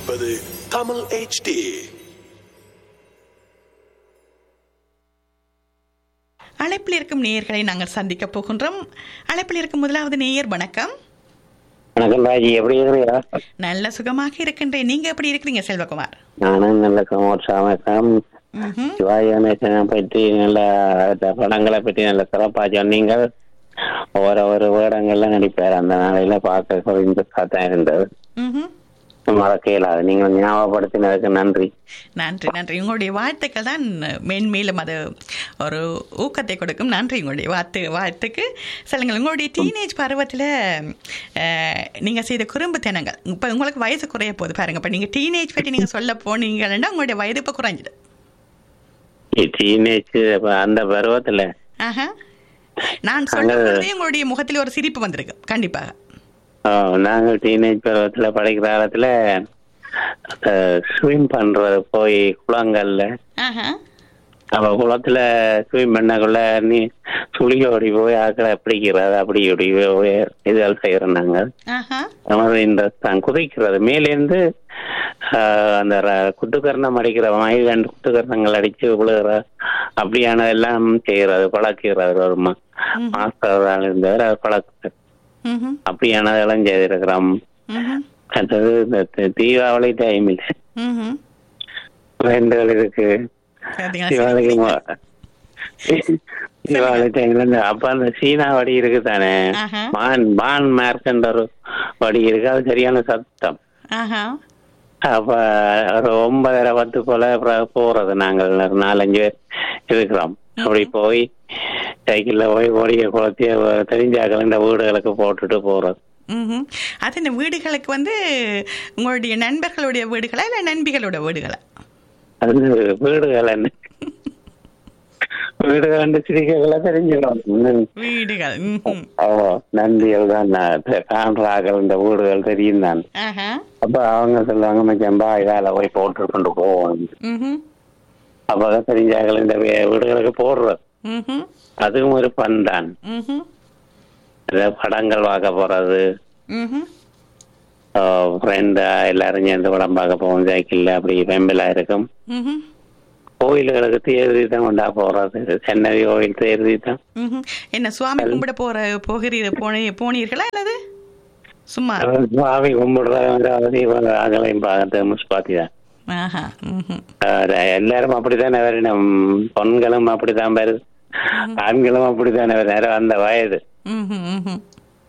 கேட்பது தமிழ் HD அழைப்பில் இருக்கும் நேயர்களை நாங்கள் சந்திக்க போகின்றோம் அழைப்பில் இருக்கும் முதலாவது நேயர் வணக்கம் வணக்கம் ராஜி எப்படி இருக்கிறீரா நல்ல சுகமாக இருக்கின்றேன் நீங்க எப்படி இருக்கிறீங்க செல்வகுமார் நானும் நல்ல சமோற்சாமக்கம் ம்ஹும். சிவாஜி கணேசனை பற்றி நல்ல அந்த படங்களை பற்றி நல்ல சிறப்பா சொன்னீங்க ஒரு ஒரு வேடங்கள்ல நடிப்பார் அந்த நாளையில பார்க்க குறைந்து தான் இருந்தது ம்ஹும். மறக்க இயலாது நீங்கள் ஞாபகப்படுத்தினதுக்கு நன்றி நன்றி நன்றி உங்களுடைய வாழ்த்துக்கள் தான் மென்மேலும் அது ஒரு ஊக்கத்தை கொடுக்கும் நன்றி உங்களுடைய வாழ்த்து வாழ்த்துக்கு சொல்லுங்கள் உங்களுடைய டீனேஜ் பருவத்தில் நீங்கள் செய்த குறும்புத்தனங்கள் இப்போ உங்களுக்கு வயசு குறைய போகுது பாருங்க இப்போ நீங்கள் டீனேஜ் பற்றி நீங்கள் சொல்ல போனீங்கன்னா உங்களுடைய வயது இப்போ குறைஞ்சிடும் டீனேஜ் அந்த பருவத்துல ஆஹா நான் சொல்லும் பொழுதே உங்களுடைய முகத்தில் ஒரு சிரிப்பு வந்திருக்கு கண்டிப்பாக ஆ, நாங்கள் டீனேஜ் பருவத்துல படிக்கிற காலத்துல ஸ்விம் பண்றது போய் குளங்கள்ல ஆஹா அவ குளத்துல ஸ்விம் பண்ணக்குள்ள நீ சுழி ஓடி போய் ஆக்களை பிடிக்கிறது அப்படி இப்படி போய் இதெல்லாம் செய்யறோம் நாங்கள் ஆஹா நமது இன்ட்ரெஸ்ட் தான் குதிக்கிறது மேலேருந்து ஆஹ், அந்த ர- குட்டுக்கரணம் அடிக்கிற மயில் ரெண்டு குட்டுக்கரணங்கள் அடிச்சு விழுகிற அப்படியானதெல்லாம் செய்யறது பழக்கிறது ஒரு மா- மாஸ்டர் இருந்தவர் அவர் பழக்க ம்ஹும். அப்படியானதெல்லாம் செய்திருக்கிறோம் ம்ஹும். அடுத்தது இந்த தி- தீபாவளி டைமில் ம்ஹும். வேண்டுதல் இருக்கு சரிங்க. தீபாவளிக்கு மு- தீபாவளி டைம்ல இந்த அப்ப அந்த சீனா வடி இருக்கு தானே ஆஹா. மான் மான் மார்க்கன்ற ஒரு வடி இருக்கு அது சரியான சத்தம் ஆஹா அப்ப ஒரு ஒன்பதரை பத்து போல அப்புறம் போறது நாங்கள் ஒரு நாலஞ்சு பேர் இருக்கிறோம் அப்படி போய் சைக்கிள்ல போய் ஓடிய குளத்தைய தெரிஞ்சாக்கள் இந்த வீடுகளுக்கு போட்டுட்டு போறது ம்ஹும். அது இந்த வீடுகளுக்கு வந்து உங்களுடைய நண்பர்களுடைய வீடுகளா இல்லை நண்பிகளோட வீடுகளா அது வீடுகள் என்ன வீடுகள் சிரிக்கைகளை தெரிஞ்சுக்கிறோம் ம். வீடுகள் ம்ஹும். ஓ நந்திகள் தான் காண்றாக்கள் இந்த வீடுகள் தெரியும் தான் ஆஹா அப்ப அவங்க சொல்லுவாங்க மச்சம்பா இதால போய் போட்டு கொண்டு போவோம் ம்ஹும். அப்பதான் தெரிஞ்சாக்கள் இந்த வீ- வீடுகளுக்கு போடுறது ம்ஹும். அதுவும் ஒரு பண் தான் ம்ஹும். இந்த படங்கள் பார்க்க போறது ம்ஹும். ஃப்ரெண்டா எல்லாரும் சேர்ந்து படம் பார்க்க போவோம் சைக்கிள்ல அப்படி வெம்பிலா இருக்கும் ம்ஹும். கோயில்களுக்கு தேர் தீர்த்தம் கொண்டா போறது சென்னை கோயில் தேர் தீர்த்தம் ம்ஹும். என்ன சுவாமி கும்பிட போற போகிறீ போனே போனீர்களா அல்லது சும்மா சுவாமி கும்பிடுறவங்க அகலையும் பார்த்து முஸ்பாத்தி தான் ஆஹா ம்ஹும். அஹ் எல்லாரும் அப்படித்தானே வரணும் பெண்களும் அப்படித்தான் வருது ஆண்களும் அப்படித்தானே வர அந்த வயது ம்ஹும். ம்ஹும்.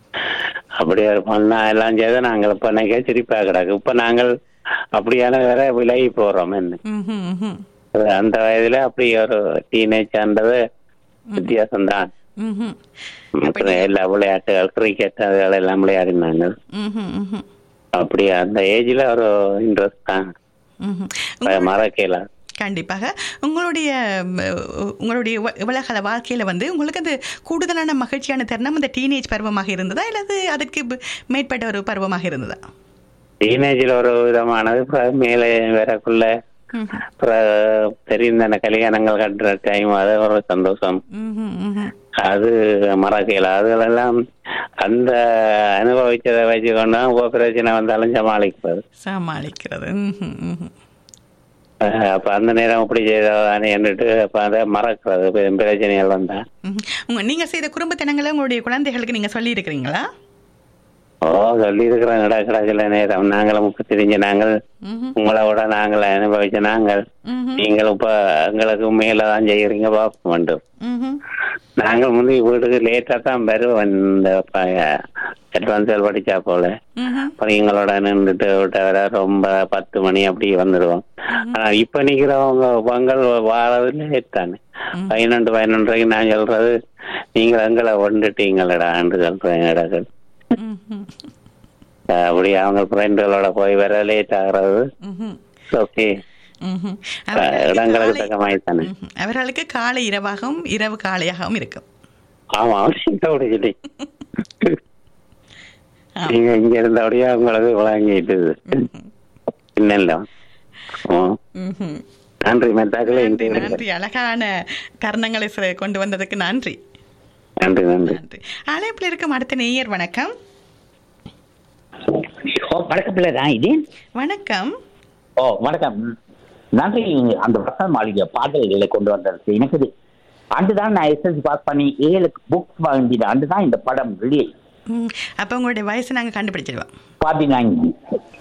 அப்படி ஒரு பொண்ணா எல்லாம் செய்து நாங்கள் இப்ப நினைக்க சிரிப்பா கிடக்கு இப்ப நாங்கள் அப்படியான வேற விலகி போறோம் என்ன ம்ஹும். ம்ஹும். அது அந்த வயதுல அப்படி ஒரு டீனேஜ்ன்றது வித்தியாசம் தான் ம்ஹும். எல்லா விளையாட்டுகள் கிரிக்கெட் அதுகள் எல்லாம் விளையாடினாங்க ம்ஹும். ம்ஹும். அப்படி அந்த ஏஜ்ல ஒரு இன்ட்ரெஸ்ட் தான் ம்ஹும். மறக்கல கண்டிப்பாக உங்களுடைய ம், உங்களுடைய இவ- இவ்வளவு கால வாழ்க்கையில வந்து உங்களுக்கு அந்த கூடுதலான மகிழ்ச்சியான தருணம் அந்த டீனேஜ் பருவமாக இருந்ததா அல்லது அதற்கு ப- மேற்பட்ட ஒரு பருவமாக இருந்ததா டீனேஜ்ல ஒரு விதமானது அப்புறம் மேலே வரக்குள்ள ம்ஹும். அப்புறம் தெரியும் தானே கல்யாணங்கள் கட்டுற டைம் அது ஒரு சந்தோஷம் ம்ஹும். ம்ஹும். அது மறக்கல அதுகளெல்லாம் அந்த அனுபவிச்சதை வச்சுக்கொண்டா ஒவ்வொரு பிரச்சனை வந்தாலும் சமாளிக்கிறது சமாளிக்கிறது ம்ஹும். ம்ஹும். அஹ் அப்ப அந்த நேரம் இப்படி செய்தானே என்னட்டு அப்ப அதை மறக்கிறது பெ- பிரச்சனைகள் வந்தா ம்ஹும். உங்க நீங்க செய்த குடும்பத்தினங்களை உங்களுடைய குழந்தைகளுக்கு நீங்க சொல்லி இருக்கிறீங்களா ஓ சொல்லி இருக்கிறோம் கிடா கிடக்கல நேரம் நாங்களும் இப்ப தெரிஞ்ச நாங்கள் உங்களை விட நாங்கள் அனுபவிச்ச நாங்கள் நீங்கள் இப்ப எங்களுக்கு மேலதான் செய்யறீங்க பார்க்க வேண்டும் நாங்கள் முந்தி வீட்டுக்கு லேட்டா தான் வருவோம் இந்த அட்வான்ஸில் படிச்சா போல அப்புறம் எங்களோட நின்றுட்டு விட்ட வர ரொம்ப பத்து மணி அப்படி வந்துடுவோம் ஆனா இப்ப நிக்கிறவங்க பொங்கல் வாரது லேட் தானே பதினொன்று பதினொன்றரைக்கு நான் சொல்றது நீங்கள் எங்களை ஒண்டுட்டீங்களடான்னு சொல்றேன் இடங்கள் அப்படி அவங்க ஃப்ரெண்டுகளோட போய் வர லேட் ஆகுறது ஓகே இடங்களுக்கு தக்க மாதிரி தானே அவர்களுக்கு காலை இரவாகவும் இரவு காலையாகவும் இருக்கும் ஆமா அவசியம் சொல்லி நீங்க இங்க இருந்தபடியா உங்களுக்கு விளங்கிட்டு இல்ல ம்ஹும். நன்றி மெத்தாக்களே நன்றி நன்றி அழகான தருணங்களை சில கொண்டு வந்ததுக்கு நன்றி நன்றி நன்றி நன்றி அழைப்பில் இருக்கும் அடுத்த நேயர் வணக்கம் ஓ வணக்கம் பிள்ளை தான் இது வணக்கம் ஓ வணக்கம் நன்றி அந்த வசந்த மாளிகை பாடல்களை கொண்டு வந்தது எனக்கு இது அன்றுதான் நான் எஸ்எல்சி பாஸ் பண்ணி ஏழு புக்ஸ் வாங்கின அன்றுதான் இந்த படம் ரிலீஸ் ம், அப்ப உங்களுடைய வயசு நாங்க கண்டுபிடிச்சிருவோம் பதினான்கு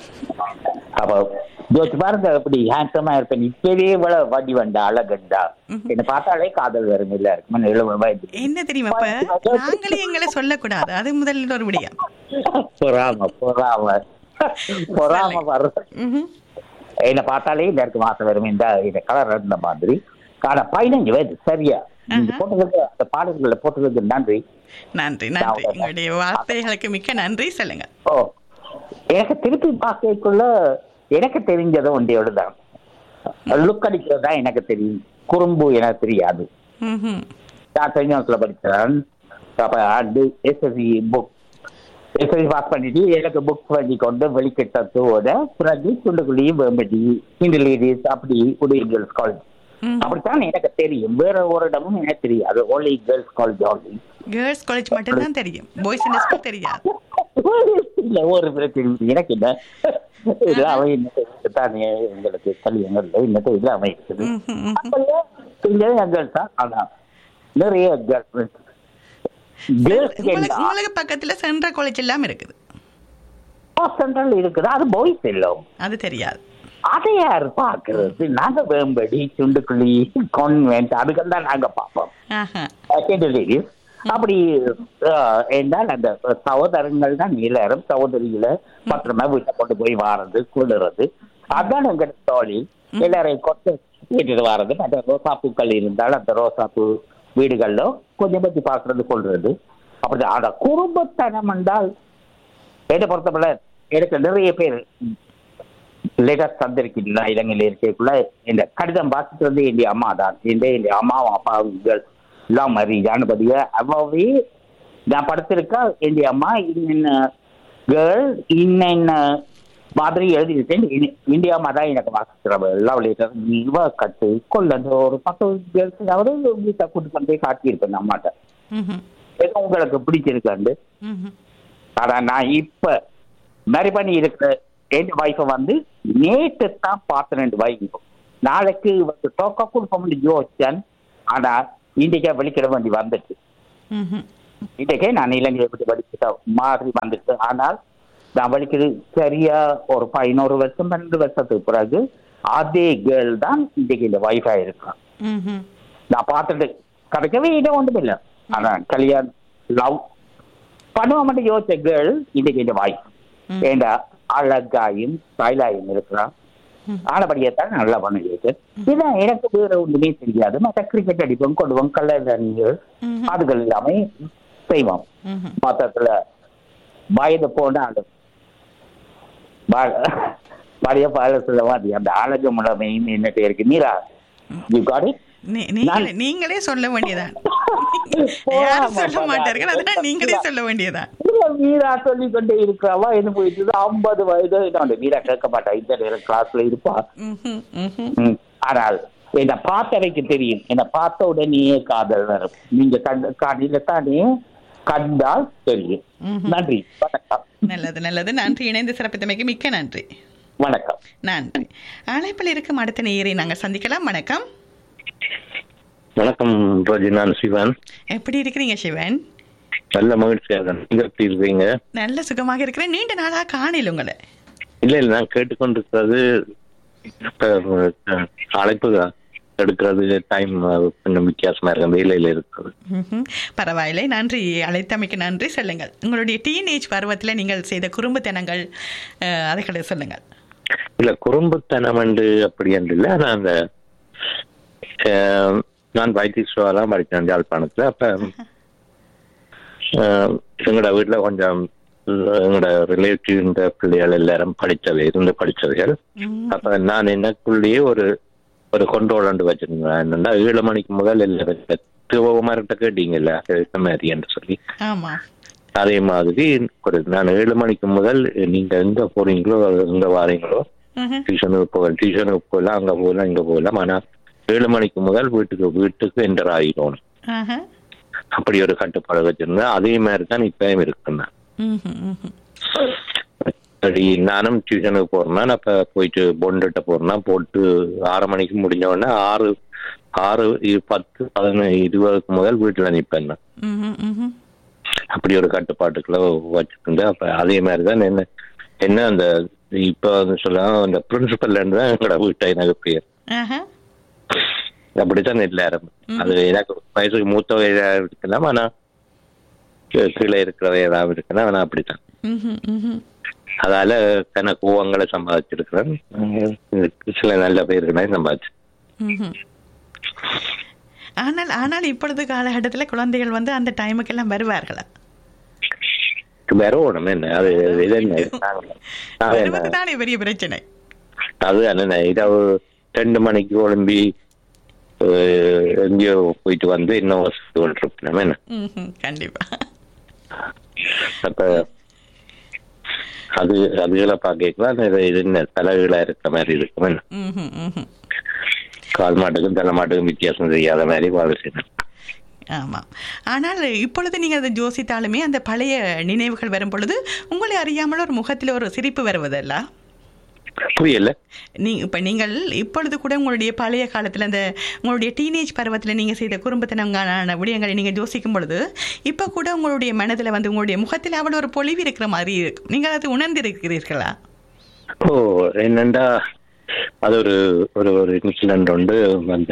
அப்போ ஜோதிச்சு பாருங்க எப்படி ஹேண்ட்ஸமா இருப்பேன் இப்பவே இவ்வளவு வடி வந்தா அழகண்டா என்ன பார்த்தாலே காதல் வரும் இல்ல இருக்கு எழுபது வயது என்ன தெரியுமா இப்ப நாங்களே எங்களை சொல்லக்கூடாது அது முதல்ல ஒரு விடியம் பொறாம பொறாம பொறாம வர்றது ம்ஹும். என்ன பார்த்தாலே இந்த இருக்கு மாசம் வரும் இந்த இந்த கலர் இருந்த மாதிரி ஆனா பதினஞ்சு வயது சரியா நீங்க ஆஹா. போட்டதுக்கு அந்த பாடல்களை போட்டதுக்கு நன்றி நன்றி நன்றி உங்களுடைய வார்த்தைகளுக்கு மிக்க நன்றி சொல்லுங்க ஓ எனக்கு திருப்பி பார்க்கக்குள்ள எனக்கு தெரிஞ்சது ஒன்றையோடு தான் லுக் அடிக்கிறது தான் எனக்கு தெரியும் குறும்பு எனக்கு தெரியாது ம்ஹும். நான் தெரிஞ்சவத்துல படித்தேன் அப்ப அது எஸ்எஸ்சி புக் எஸ்எஸ்சி பாஸ் பண்ணிட்டு எனக்கு புக் பண்ணி கொண்டு வெளிக்கிட்டத்தோட பிறகு சுண்டுக்குழியும் வேம்பட்டி ஹிந்து லேடிஸ் அப்படி உடைய கேர்ள்ஸ் காலேஜ் ம். அப்படித்தான் எனக்கு தெரியும் வேற ஒரு இடமும் எனக்கு தெரியாது only girls college only girls college மட்டும்தான் தெரியும் பாய்ஸ் இந்த ஸ்கூல் தெரியாது இல்ல ஒரு பிரச்சனை இல்லை. எனக்கு என்ன இல்ல அவை இன்னத்தை தானே எங்களுக்கு கல்யாணம் இன்னத்தை இல்ல அவை இருக்குது ம்ஹும், ம்ஹும். கேர்ள்ஸ் தான் ஆனா நிறைய கேர்ள்ஸ் கேர்ள்ஸ் உங்களுக்கு உங்களுக்கு பக்கத்துல சென்ட்ரல் காலேஜ் எல்லாம் இருக்குது சென்ட்ரல் இருக்குது அது பாய்ஸ் இல்லை அது தெரியாது அதை யார் பாக்குறது நாங்க வேம்படி சுண்டுக்குழி கான்வென்ட் அதுக்கு தான் நாங்க பார்ப்போம் ஆஹா Second ladies. அப்படி அஹ், என்றால் அந்த சகோதரங்கள் தான் எல்லாரும் சகோதரிகளை பத்திரமா வீட்டை கொண்டு போய் வாரது கொள்ளுறது அதான் எங்க தொழில் எல்லாரையும் கொண்டு வீட்டுக்கு வாரது அந்த ரோசா பூக்கள் இருந்தால் அந்த ரோசா பூ வீடுகள்ல கொஞ்சம் பத்தி பாக்குறது கொள்றது அப்படி அந்த குடும்பத்தனம் என்றால் என்னை பொறுத்தவரை எனக்கு நிறைய பேர் லேட்டஸ்ட் தந்திருக்கின்றன இலங்கையில் இருக்கக்குள்ள இந்த கடிதம் வாசிக்கிறது என் அம்மா தான் இந்த என் அம்மாவும் அப்பாவும் எல்லாம் மாதிரி ஜானபதிய அவ்வாவே நான் படுத்திருக்கா என் அம்மா இன்னென்ன கேர்ள் இன்னென்ன மாதிரி எழுதியிருக்கேன் இனி- இந்தியா அம்மா தான் எனக்கு வாசிக்கிறவ லவ் லேட்டர் இவ கட்டு கொள்ளது ஒரு பத்து கேர்ள்ஸ் அதாவது வீட்டை கூட்டு கொண்டு போய் காட்டியிருப்பேன் அம்மாட்ட ம்ஹும், ஏதோ உங்களுக்கு பிடிச்சிருக்காண்டு ம்ஹும். ஆனா நான் இப்ப மேரி பண்ணி இருக்கிற என் வைஃபை வந்து நேற்று தான் பார்த்தேன் ரெண்டு வைஃப் நாளைக்கு வந்து டோக்கா கொடுப்போம்னு யோசிச்சேன் ஆனா இன்றைக்கே வெளிக்கிட வேண்டி வந்துச்சு ம்ஹும். இன்றைக்கே நான் இலங்கையை விட்டு வலிக்கிட்ட மாதிரி வந்துச்சு ஆனால் நான் வலிக்கிறது சரியா ஒரு பதினோரு வருஷம் பன்னெண்டு வருஷத்துக்கு பிறகு அதே கேர்ள் தான் இன்றைக்கு இந்த வைஃபா இருக்கான் ம்ஹும். நான் பார்த்துட்டு கிடைக்கவே இடம் ஒன்றும் இல்லை ஆனா கல்யாணம் லவ் பண்ணுவோம் மட்டும் யோசிச்ச கேர்ள் இன்னைக்கு இந்த வாய் ம். ஏண்டா அழகாயும் ஸ்டைலாயும் இருக்கிறான் ம். ஆனபடியே தான் நல்லா பண்ணிருக்கு இதான் எனக்கு வேற ஒன்றுமே தெரியாது மற்ற கிரிக்கெட் அடிப்போம் கொள்வோம் கல்லறிஞர் ம்ஹும். அதுகள் எல்லாமே செய்வோம் ம்ஹும். மொத்தத்துல வயது போன ஆளு ப- பழைய பாலத்துல மாதிரி அந்த அழகு முழமையும் என்னட்டு இருக்கு மீரா யூ காட் இட் நீ- நீங்களே நீங்களே சொல்ல வேண்டியதான் யாரும் சொல்ல மாட்டார்கள் அதனால் நீங்களே சொல்ல வேண்டியதான் இல்ல, மீரா சொல்லிக் கொண்டே இருக்கிறவா என்ன போயிட்டு ஐம்பது வயது என்ன மீரா கேட்க மாட்டா இந்த நேரம் கிளாஸ்ல இருப்பா ம்ஹும், ம்ஹும். ம். ஆனால் என்ன பார்த்தவைக்கு தெரியும் என்ன பார்த்த உடனே காதல் வரும் நீங்க கண்ட காலையில தானே கண்டால் தெரியும் ம்ஹும். நன்றி வணக்கம் நல்லது நல்லது நன்றி இணைந்து சிறப்பித்தமைக்கு மிக்க நன்றி வணக்கம் நன்றி அழைப்பில் இருக்கும் அடுத்த நேயரை நாங்கள் சந்திக்கலாம் வணக்கம் வணக்கம் ரோஜி நான் சிவன் எப்படி இருக்கிறீங்க சிவன் நல்ல மகிழ்ச்சியாக நீங்க எப்படி இருக்கீங்க நல்ல சுகமாக இருக்கிறேன் நீண்ட நாளாக காணல உங்களை இல்ல இல்ல நான் கேட்டுக்கொண்டிருக்கிறது இப்ப, அஹ், அழைப்பு எடுக்கிறது டைம் கொஞ்சம் வித்தியாசமா இருக்கு வேலையில இருக்கிறது ம்ஹும். பரவாயில்லை நன்றி அழைத்தமைக்கு நன்றி சொல்லுங்கள் உங்களுடைய டீனேஜ் பருவத்தில் நீங்கள் செய்த குறும்புத்தனங்கள் அஹ், அதைகளை சொல்லுங்கள் இல்ல குறும்புத்தனம் என்று அப்படி என்று இல்லை ஆனா அந்த அஹ், நான் வைத்தீஸ்வரெல்லாம் படித்தேன் யாழ்ப்பாணத்துல அப்ப அஹ், எங்களோட வீட்டுல கொஞ்சம் அஹ், எங்களோட ரிலேட்டிவ் இந்த பிள்ளைகள் எல்லாரும் படித்தவை இருந்து படித்தவைகள் ம். அப்ப நான் எனக்குள்ளேயே ஒரு ஒரு கொண்டோல் வச்சிருந்தேன் என்னன்னா ஏழு மணிக்கு முதல் எல்லாரும் சிவகுமார்கிட்ட கேட்டீங்கல்ல இந்த மாதிரி என்று சொல்லி ஆமா அதே மாதிரி ஒரு நான் ஏழு மணிக்கு முதல் நீங்க எங்க போறீங்களோ எங்க வாரீங்களோ ம்ஹும். டியூஷனுக்கு போக டியூஷனுக்கு போகலாம் அங்க போகலாம் இங்க போகலாம் ஆனா ஏழு மணிக்கு முதல் வீட்டுக்கு வீட்டுக்கு என்டர் ஆகிடணும் ஆஹா. அப்படி ஒரு கட்டுப்பாடு வச்சிருந்தேன் அதே மாதிரி தான் இப்பயும் இருக்குண்ணா ம்ஹும், ம்ஹும். சரி நானும் டியூஷனுக்கு போறேன் அப்ப போயிட்டு பொண்டுட்ட போறேன்னா போட்டு ஆறு மணிக்கு முடிஞ்ச உடனே ஆறு ஆறு இ- பத்து பதினொன்று இருபதுக்கு முதல் வீட்டுல நிப்பேன் நான். ம்ஹும், ம்ஹும். அப்படி ஒரு கட்டுப்பாட்டுக்குள்ள வச்சுக்கிண்டு அப்ப அதே மாதிரி தான் என்ன என்ன அந்த இப்ப வந்து சொல்லலாம் அந்த பிரின்சிபல் தான் எங்களோட வீட்டை எனக்கு பேர் ஆஹா. அப்படித்தான் எல்லாரும் அது எனக்கு வயசுக்கு மூத்த வயதாக இருக்கலாம் ஆனா கீ- கீழே இருக்கிற வயதாக இருக்கலாம் ஆனா அப்படித்தான் ம்ஹும், ம்ஹும். அதால தன கோவங்களை சம்பாதிச்சிருக்கிறேன் உம் சில நல்ல பேர்களை சம்பாதிச்சு ம்ஹும். ஆனால் ஆனால் இப்பொழுது காலகட்டத்தில் குழந்தைகள் வந்து அந்த டைமுக்கெல்லாம் வருவார்களா வேற ஒண்ணுமே என்ன அது இது என்ன நாங்க- நாங்க என்ன வருவது தானே பெரிய பிரச்சனை அது என்ன இரவு ரெண்டு மணிக்கு ஒழும்பி அஹ், எங்கேயோ போயிட்டு வந்து இன்னும் வசதி கொண்டிருப்போம் என்ன ம்ஹும், கண்டிப்பா அப்ப அது அதுகளை பார்க்கலாம் இது என்ன தலைகளா இருக்கிற மாதிரி இருக்கும் என்ன ம்ஹும், ம்ஹும். கால் மாட்டுக்கும் தலை மாட்டுக்கும் வித்தியாசம் தெரியாத மாதிரி வாழ்க்கை ஆமாம் ஆனால் இப்பொழுது நீங்கள் அதை யோசித்தாலுமே அந்த பழைய நினைவுகள் வரும் பொழுது உங்களை அறியாமல் ஒரு முகத்தில் ஒரு சிரிப்பு வருவதல்ல புரியல நீ இப்போ நீங்கள் இப்பொழுது கூட உங்களுடைய பழைய காலத்தில் அந்த உங்களுடைய டீனேஜ் பருவத்தில் நீங்கள் செய்த குறும்பத்தனங்கான விடயங்களை நீங்கள் யோசிக்கும் பொழுது இப்போ கூட உங்களுடைய மனதில் வந்து உங்களுடைய முகத்தில் அவ்வளோ ஒரு பொலிவு இருக்கிற மாதிரி இருக்கும் நீங்கள் அதை உணர்ந்திருக்கிறீர்களா ஓ என்னண்டா அது ஒரு ஒரு ஒரு இன்சிடென்ட் உண்டு அந்த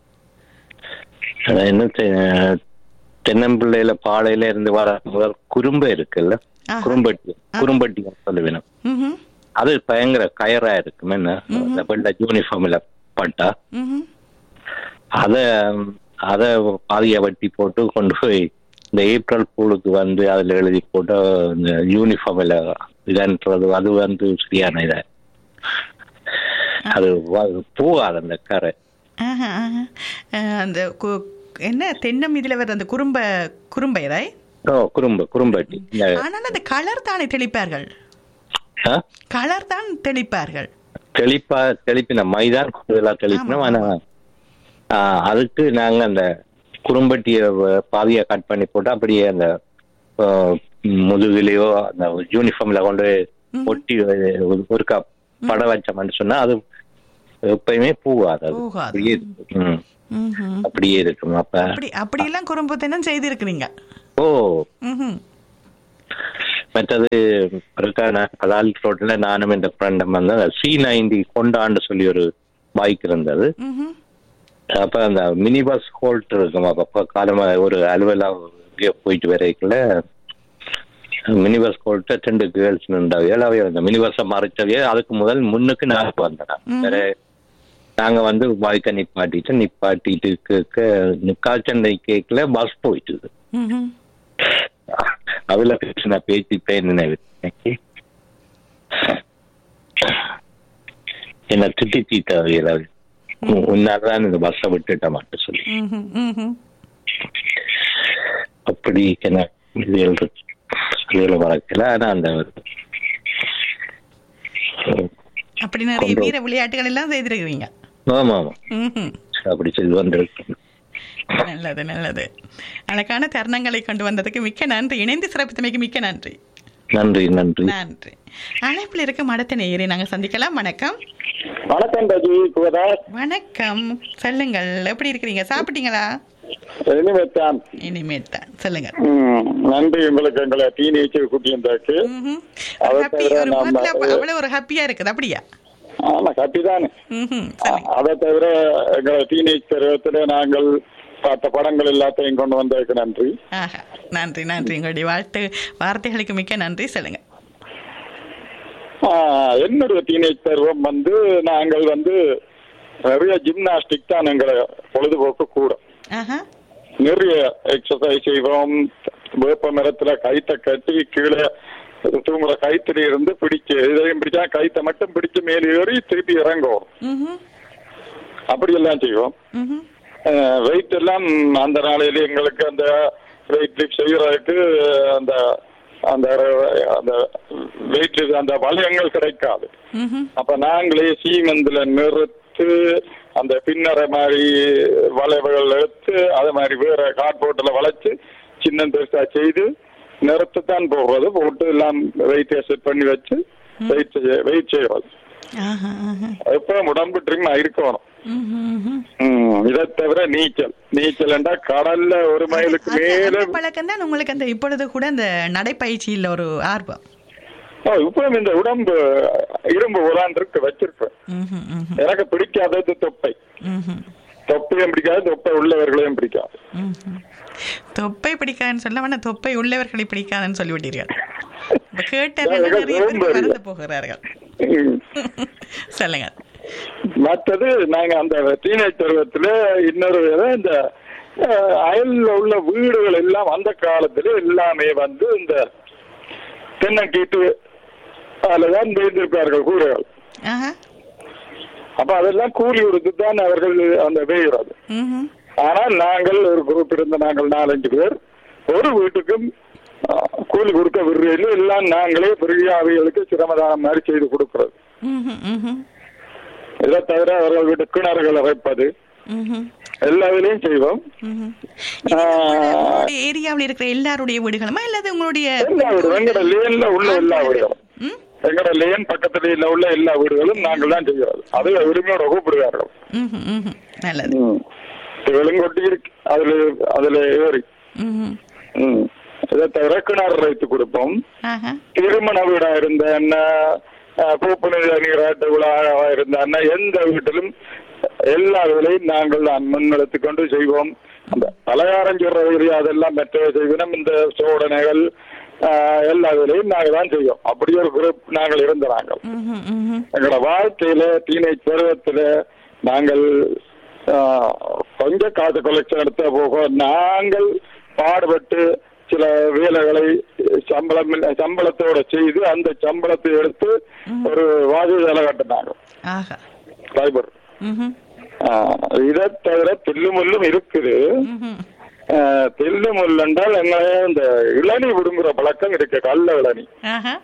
அஹ், என்ன தெ- தென்னம்பிள்ளையில பாலையில இருந்து வர முதல் குறும்பை இருக்குல்ல ஆஹா. குறும்பட்டி குறும்பட்டி சொல்லுவேணும் ம் அது பயங்கர கயரா இருக்கும் என்ன அந்த வெள்ள யூனிஃபார்ம்ல பட்டா ம் அத அத பாதிய வட்டி போட்டு கொண்டு போய் இந்த ஏப்ரல் பூலுக்கு வந்து அதுல எழுதி போட்டு இந்த யூனிஃபார்ம்ல இதுன்றது அது வந்து சரியான இத அது வ- போகாது அந்த கரை ஆஹா, ஆஹா. அஹ், அந்த கு- என்ன தென்னம் இதில் வர அந்த குறும்ப குறும்பையராய் ஓ குறும்பு குறும்பட்டி இந்த ஆனால் அந்த கலர் தானே தெளிப்பார்கள் ஆ? கலர் தான் தெளிப்பார்கள் தெளிப்பா தெளிப்பின மைதான் கூடுதலா தெளிப்பினோம் ஆனா ஆ, அதுக்கு நாங்க அந்த குறும்பட்டிய வ- பாதியா கட் பண்ணி போட்டு அப்படியே அந்த ஆ, முதுகுலயோ அந்த யூனிஃபார்ம்ல கொண்டு போய் ஒட்டி ஒரு- ஒரு கப் படம் வச்சோம்னு சொன்னா அது எப்பயுமே பூவாது அது போகாது. அப்படியே இருக்கும். ம். ம்ஹும். அப்படியே இருக்கும் அப்ப அப்படி அப்படியெல்லாம் குறும்பத்தனம் செய்திருக்கிறீங்க ஓ ம்ஹும். மற்றது இருக்கான கலால் ரோட்ல நானும் இந்த ஃப்ரெண்டும் வந்து சி நைன்டி கொண்டாண்டு சொல்லி ஒரு பைக் இருந்தது ம்ஹும். அப்ப அந்த மினி பஸ் ஹோல்ட் இருக்கும் அப்ப காலமா ஒரு அலுவலா எங்கேயோ போயிட்டு வரைக்குள்ள மினி பஸ் ஹோல்ட்ட ரெண்டு கேர்ள்ஸ் நின்றாவே அவை அந்த மினி பஸ்ஸை மறைச்சவே அதுக்கு முதல் முன்னுக்கு நாங்க வந்தேன் வேற நாங்க வந்து பைக்கை நிப்பாட்டிட்டு நிப்பாட்டிட்டு கேட்க நிக்காச்சண்டை கேட்கல பஸ் போயிட்டு ம்ஹும். அதுல பேசின பேச்சு பேர் நினைவு என்ன திட்டி தீட்டாவியல் உன்னால்தான் இந்த பஸ்ஸை விட்டுட்ட மாட்டேன் சொல்லி ம்ஹும். ம்ஹும். அப்படி என்ன இதுகள் இருக்கு அதுகளை வளர்க்கல ஆனா அந்த அப்படி நிறைய வீர விளையாட்டுகள் எல்லாம் செய்திருக்கிறீங்க ஆமா ஆமா ம்ஹும். அப்படி செய்து வந்திருக்கு நல்லது நல்லது அழகான தருணங்களை கொண்டு வந்ததுக்கு மிக்க நன்றி இணைந்து சிறப்பித்தமைக்கு மிக்க நன்றி நன்றி நன்றி நன்றி அழைப்பில் இருக்க மடத்த நேயரை நாங்கள் சந்திக்கலாம் வணக்கம் வணக்கம் ரஜி குவதார் வணக்கம் சொல்லுங்கள் எப்படி இருக்கிறீங்க சாப்பிட்டீங்களா இனிமேத்தான் இனிமேல் தான் சொல்லுங்க ம், நன்றி உங்களுக்கு எங்களை டீனேஜர் குட்டியந்தாக்கு ம்ஹும். அதை ஒரு happy- தவிர ஒரு நம்ம- முகத்துல அப்ப- அவ்வளவு ஒரு ஹாப்பியா இருக்குது அப்படியா ஆமா கட்டிதானே ம்ஹும். சொல்லுங்க அதை தவிர எங்களை டீனேஜ் பருவத்துல நாங்கள் பார்த்த படங்கள் எல்லாத்தையும் கொண்டு வந்ததுக்கு நன்றி ஆஹா நன்றி நன்றி உங்களுடைய வாழ்த்து வார்த்தைகளுக்கு மிக்க நன்றி சொல்லுங்க ஆ, என்னுடைய டீனேஜ் பருவம் வந்து நாங்கள் வந்து நிறைய ஜிம்னாஸ்டிக் தான் எங்களை பொழுதுபோக்கு கூட ஆஹா நிறைய எக்ஸசைஸ் செய்வோம் வேப்ப மரத்துல கைத்தை கட்டி கீழே தூங்குற கைத்துல இருந்து பிடிச்சு இதையும் பிடிச்சா கைத்தை மட்டும் பிடிச்சு மேலே ஏறி திருப்பி இறங்குவோம் ம்ஹும். அப்படி எல்லாம் செய்வோம் ம்ஹும். வெயிட் எல்லாம் அந்த நாளையில எங்களுக்கு அந்த வெயிட் லிஃப்ட் செய்யறதுக்கு அந்த அந்த அந்த வெயிட் அந்த வளையங்கள் கிடைக்காது ம்ஹும். அப்ப நாங்களே சீமந்துல நிறுத்து அந்த பின்னரை மாதிரி வளைவுகள் எடுத்து அதே மாதிரி வேற கார்ட்போர்ட்ல வளைச்சு சின்ன பெருசா செய்து நிறுத்தத்தான் போகிறது போட்டு எல்லாம் வெயிட்டை செட் பண்ணி வச்சு வெயிட் செய்ய வெயிட் செய்வது ஆஹா, ஆஹா. எப்ப உடம்பு ட்ரிம் இருக்கணும் ம்ஹும், ம்ஹும். ம், இதை தவிர நீச்சல் நீச்சல்ண்டா கடல்ல ஒரு மைலுக்கு அந்த- மேல அந்த பழக்கம் தான் உங்களுக்கு அந்த இப்பொழுது கூட அந்த நடைப்பயிற்சியில் ஒரு ஆர்வம் ஆ, இப்ப இந்த உடம்பு இரும்பு உரான் இருக்கு வச்சிருப்பேன் ம்ஹும், ம்ஹும், எனக்கு பிடிக்காதது தொப்பை ம்ஹும், தொப்பையும் பிடிக்காது தொப்பை உள்ளவர்களையும் பிடிக்காது ம்ஹும். தொப்பை பிடிக்காதுன்னு சொல்ல வேணா தொப்பை உள்ளவர்களை பிடிக்காதுன்னு சொல்லிவிட்டீர்கள் இப்ப கேட்டதுல எனக்கு நிறைய பேர் சோம்பேறி. மறந்து போகிறார்கள் ம். சொல்லுங்க மற்றது நாங்க அந்த டீனேஜ் பருவத்துல இன்னொரு வித இந்த அஹ், அயல்ல உள்ள வீடுகள் எல்லாம் அந்த காலத்துல எல்லாமே வந்து இந்த தென்னங்கீட்டு அதுலதான் வேந்திருப்பார்கள் கூரைகள் ஆஹா அப்ப அதெல்லாம் கூலி கொடுத்து தான் அவர்கள் அந்த வேகிறது ம்ஹும். ஆனால் நாங்கள் ஒரு குரூப் இருந்த நாங்கள் நாலஞ்சு பேர் ஒரு வீட்டுக்கும் அஹ், கூலி கொடுக்க விடுறதில்லை எல்லாம் நாங்களே பெரிய அவைகளுக்கு சிரமதானம் மாதிரி செய்து கொடுக்கிறது ம்ஹும், ம்ஹும், இதை தவிர அவர்கள் வீட்டு கிணறுகள் அரைப்பது ம்ஹும், எல்லா வேலையும் செய்வோம் ம்ஹும். இது உங்களுடைய ஏரியாவில் இருக்கிற எல்லாருடைய வீடுகளுமா இல்லது உங்களுடைய எல்லா வீடு எங்கட லேன்ல உள்ள எல்லா வீடுகளும் ம்? எங்கட லேன் பக்கத்துல உள்ள எல்லா வீடுகளும் நாங்கள் தான் செய்கிறது அது உரிமையோட கூப்பிடுவார்கள் ம்ஹும், ம்ஹும். நல்லது வெளுங்கொட்டி இருக்கு அதுல அதுல ஏறி ம்ஹும். ம். இதை தவிர கிணறு வைத்து கொடுப்போம் ஆஹா திருமண வீடா இருந்த என்ன பூப்புனித நீராட்டு விழாவா இருந்த என்ன எந்த வீட்டிலும் எல்லா வேலையும் நாங்கள் தான் முன்னெடுத்து கொண்டு செய்வோம் அந்த பலகாரம் சொல்ற வேலையை அதெல்லாம் மற்ற செய்வோம் இந்த சோடனைகள் ஆஹ், எல்லா வேலையும் நாங்கள் தான் செய்வோம் அப்படி ஒரு குரூப் நாங்கள் இருந்த நாங்கள் ம்ஹும், ம்ஹும். எங்களோட வாழ்க்கையில டீனேஜ் பருவத்துல நாங்கள் ஆஹ், கொஞ்சம் காசு கொலெக்ஷன் எடுத்த போக நாங்கள் பாடுபட்டு சில வேலைகளை சம்பளம் இல்ல- சம்பளத்தோட செய்து அந்த சம்பளத்தை எடுத்து ஒரு வாஜுவேலை கட்டினாங்க ஆஹா ஃபைபர் ம்ஹும், இதை தவிர தில்லு முள்ளும் இருக்குது ம்ஹும். ஆஹ், தில்லு முள் என்றால் எங்களை இந்த இளநி விடுங்குற பழக்கம் இருக்கு கல்ல இளநி ஆஹா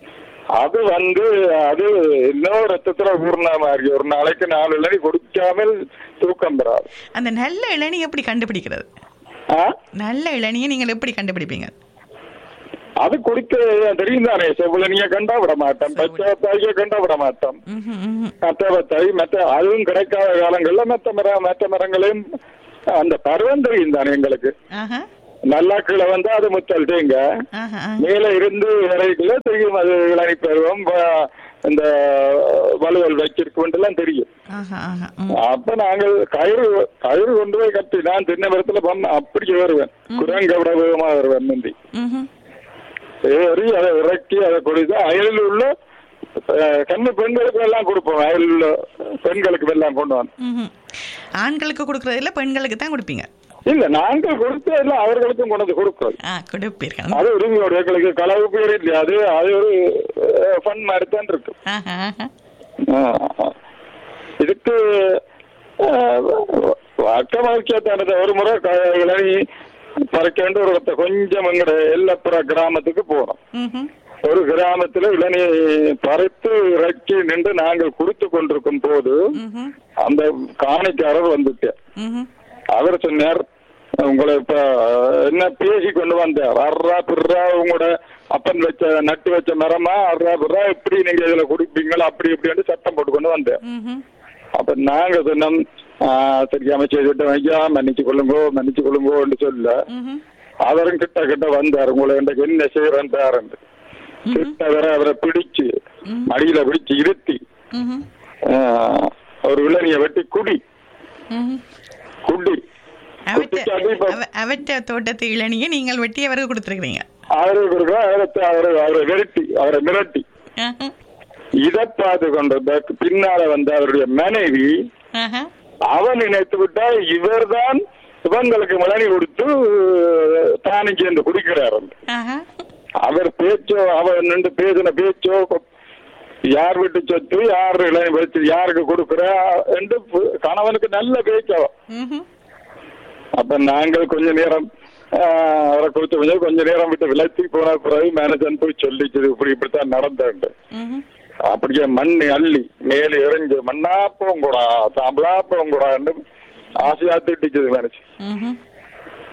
அது வந்து அது இன்னொரு ரத்தத்துல ஊர்ன மாதிரி ஒரு நாளைக்கு நாலு இளநி குடிக்காமல் தூக்கம் பெறாது அந்த நல்ல இளநீ எப்படி கண்டுபிடிக்கிறது ஆ? நல்ல இளநியை நீங்கள் எப்படி கண்டுபிடிப்பீங்க அது குடிக்க தெரியும் தானே செவ்வளனிய கண்டா விட மாட்டோம் பச்சை தாய்க்க கண்டா விட மாட்டோம் ம்ஹும், ம்ஹும். மற்ற தாய் மற்ற அதுவும் கிடைக்காத காலங்கள்ல மற்ற மரம் மற்ற மரங்களையும் அந்த பருவம் தெரியும் தானே எங்களுக்கு ஆஹா நல்லா கீழே வந்தா அது முத்தல் தேங்க ஆஹா மேல இருந்து இறைக்குள்ள தெரியும் அது இளநி பருவம் வ- இந்த வலுவல் வச்சிருக்கும் எல்லாம் தெரியும் ஆஹா ஆஹா ம். அப்ப நாங்கள் கயிறு கயிறு கொண்டு போய் கட்டி நான் திண்ணை மரத்துல பண்ண அப்படி வருவேன் குரங்கவிட வேகமா வருவேன் முந்தி ம்ஹும். ஏறி அதை இறக்கி அதை கொடுத்து அயலில் உள்ள அஹ், கண்ணு பெண்களுக்கு எல்லாம் கொடுப்போம் அயலில் உள்ள பெண்களுக்கு எல்லாம் கொண்டு வந்து ம்ஹும். ஆண்களுக்கு கொடுக்கறது இல்ல பெண்களுக்கு தான் கொடுப்பீங்க இல்ல நாங்கள் கொடுத்து எல்லாம் அவர்களுக்கும் கொண்டு வந்து கொடுக்கிறோம் ஆ கொடுப்பீர்கள் அது உரிமையோட எங்களுக்கு களவு பேர் இல்லையா அது அது ஒரு ஃபன் மாதிரி தான் இருக்கு ஆஹா ஆஹா ஆஹ். இதுக்கு அக்க மகிழ்ச்சியாத்தானது ஒரு முறை க- இளநீ பறிக்க வேண்டிய ஒரு இடத்த கொஞ்சம் எங்கட எல்லப்புற கிராமத்துக்கு போனோம் ம்ஹும். ஒரு கிராமத்துல இளநீ பறித்து இறக்கி நின்று நாங்கள் குடித்து கொண்டிருக்கும் போது ம்ஹும். அந்த காணிக்காரர் வந்துட்டார் ம்ஹும். அவர் சொன்னார் உங்களை இப்ப என்ன பேசி கொண்டு வந்தார் அர்ரா பிர்ரா உங்களோட அப்பன் வச்ச நட்டு வச்ச மரமா அர்ரா பிர்ரா எப்படி நீங்க இதுல குடிப்பீங்களா அப்படி இப்படின்னு சட்டம் போட்டு கொண்டு வந்தார் ம்ஹும். அப்ப நாங்க சொன்னோம் "ஆ, சரி அமைச்சர் கிட்ட ஐயா மன்னிச்சு கொள்ளுங்கோ மன்னிச்சு கொள்ளுங்கோன்னு சொல்ல ம்ஹும். அவரும் கிட்ட கிட்ட வந்தார் உங்களை எனக்கு என்ன செய்யறேன் பாருங்க கிட்ட வர அவரை பிடிச்சு மடியில பிடிச்சு இருத்தி ம்ஹும். ஆ, ஒரு இளநிய வெட்டி குடி ம்ஹும். குடி அவற்ற குடிச்சு அது இப்ப அவ- அவற்ற தோட்டத்து இளநியை நீங்கள் வெட்டி அவருக்கு கொடுத்துருக்கீங்க அவரை கொடுக்க அவரை அவரை அவரை விரட்டி அவரை மிரட்டி ஆஹா. இதை பார்த்து கொண்டிருந்த பின்னால வந்த அவருடைய மனைவி ஆஹா. அவன் நினைத்து விட்டால் இவர்தான் இவங்களுக்கு மலனி கொடுத்து தானும் சேர்ந்து குடிக்கிறார் ஆஹா. அவர் பேச்சோ அவர் நின்று பேசின பேச்சோ யார் வீட்டு சொத்து யார் இளைஞர் வச்சு யாருக்கு கொடுக்குற என்று பு- கணவனுக்கு நல்ல பேச்சோ ம்ஹும். அப்ப நாங்கள் கொஞ்ச நேரம் ஆஹ், அவரை கொடுத்து கொஞ்சம் கொஞ்ச நேரம் விட்டு விலத்தி போன பிறகு மேனேஜர் போய் சொல்லிச்சு இப்படி இப்படித்தான் நடந்தேன் ம்ஹும். அப்படியே மண் அள்ளி மேலே எறிஞ்சு மண்ணாப்பம் கூட சாம்பலாப்பம் கூடான்னு ஆசையா திட்டிச்சது மேனேஜ் ம்ஹும்.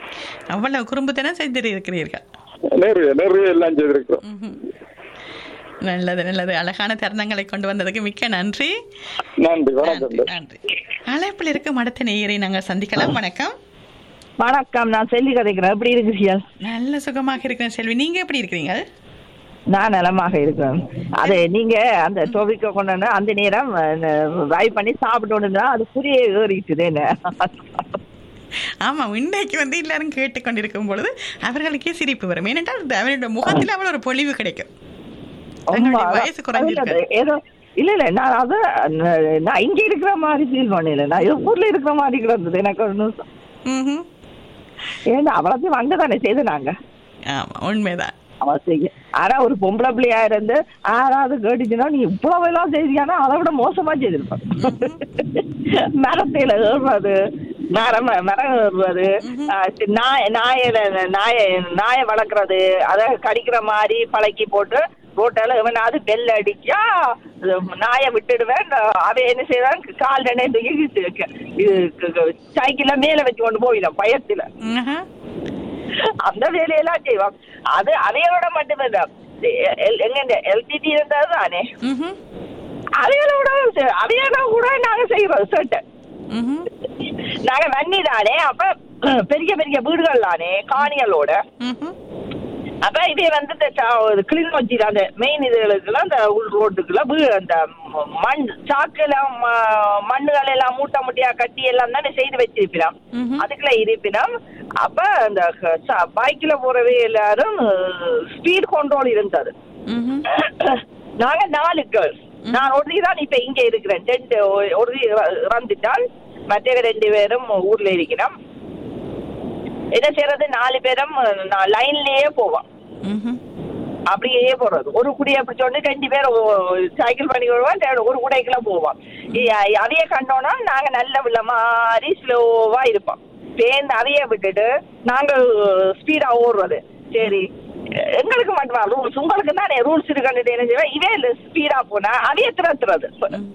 அவ்வளவு குறும்புத்தனம் செய்திருக்கிறீர்கள் நிறைய நிறைய எல்லாம் செய்திருக்கிறோம் நல்லது நல்லது அழகான தருணங்களை கொண்டு வந்ததுக்கு மிக்க நன்றி நன்றி நன்றி வணக்கம் நன்றி அழைப்பில் இருக்கும் அடுத்த நேயரை நாங்கள் சந்திக்கலாம் வணக்கம் வணக்கம் நான் செல்வி கதைக்கிறேன் எப்படி இருக்கிறீர்கள் நல்ல சுகமாக இருக்கிறேன் செல்வி நீங்க எப்படி இருக்கிறீங்க நான் நலமாக இருக்கிறேன் அது நீங்க அந்த டொபிக்க கொண்டு அந்த நேரம் வை பண்ணி சாப்பிட்டு அது புரிய ஏறிட்டுது என்ன ஆமா இன்னைக்கு வந்து எல்லாரும் கேட்டுக்கொண்டிருக்கும் பொழுது அவர்களுக்கே சிரிப்பு வரும் ஏனென்றால் அது அவருடைய முகத்தில் அவ்வளவு ஒரு பொலிவு கிடைக்கும் தங்களுடைய வயசு குறைஞ்சிருக்காது ஏதோ இல்ல இல்ல நான் அது நான் இங்க இருக்கிற மாதிரி ஃபீல் பண்ணல நான் ஏதோ ஊர்ல இருக்கிற மாதிரி கிடந்தது எனக்கு ஒரு நிமிஷம் ம்ஹும். ஏன்னா அவ்வளோத்தையும் அங்க தானே செய்து நாங்க ஆமா உண்மைதான் அவன் செய்ய ஆனா ஒரு பொம்பளை பிள்ளையா இருந்து ஆறாவது கேட்டுச்சுன்னா நீ இவ்வளவு எல்லாம் செய்தியானா அதை விட மோசமா செய்திருப்பான் மரத்தில ஏறுறது மரம் மரம் ஏறுறது ஆஹ் சி- நாய் நாயில நாய நாயை வளர்க்கறது அதை கடிக்கிற மாதிரி பழக்கி போட்டு ரோட்டால எவனாவது பெல் அடிச்சா நாயை விட்டுடுவேன் அவன் என்ன செய்வான் கால் ரெண்டே தூக்கி இது சைக்கிள்ல மேல வச்சு கொண்டு போயிடும் பயத்துல ஆஹா. அந்த வேலையெல்லாம் செய்வான் அது அதையோட மட்டுமே தான் எங்க இந்த எல்டிடி இருந்தது தானே ம்ஹும். அவையோட அவையோட கூட நாங்க செய்யறோம் சேட்டை ம்ஹும். நாங்க வன்னி தானே அப்ப பெரிய பெரிய வீடுகள் தானே காணிகளோட ம்ஹும். அப்ப இதே வந்து இந்த சா- கிளிநொச்சி அந்த மெயின் இதுகளுக்குலாம் அந்த உள் ரோட்டுக்குள்ள வீ- அந்த ம- மண் சாக்குலாம் ம- மண்ணுகள் எல்லாம் மூட்டை முட்டையா கட்டி எல்லாம் தானே செய்து வச்சிருப்பினோம் ம்ஹும். அதுக்குள்ள இருப்பினோம் அப்ப அந்த பைக்ல போறவே எல்லாரும் ஸ்பீட் கண்ட்ரோல் இருந்தது ம்ஹும். நாங்க நாலு கேர்ள்ஸ் நான் ஒரு தான் இப்ப இங்க இருக்கிறேன் ரெண்டு ஒரு இறந்துட்டால் மற்ற ரெண்டு பேரும் ஊர்ல இருக்கிறோம் என்ன செய்யறது நாலு பேரும் நான் லைன்லயே போவோம் ம்ஹும். அப்படியே போறது ஒரு குடியை பிடிச்சோன்னு ரெண்டு பேர் சைக்கிள் பண்ணி வருவோம் ரெண்டு- ஒரு குடைக்குள்ள போவோம் இ- அதைய கண்டோம்னா நாங்க நல்ல உள்ள மாதிரி ஸ்லோவா இருப்போம் சேர்ந்து அதைய விட்டுட்டு நாங்க ஸ்பீடா ஓடுறது சரி எங்களுக்கு மட்டுமா ரூல்ஸ் உங்களுக்கு தானே ரூல்ஸ் இருக்குன்னு தெரிஞ்சவன் இதே ஸ்பீடா போனா அதைய திறத்துறது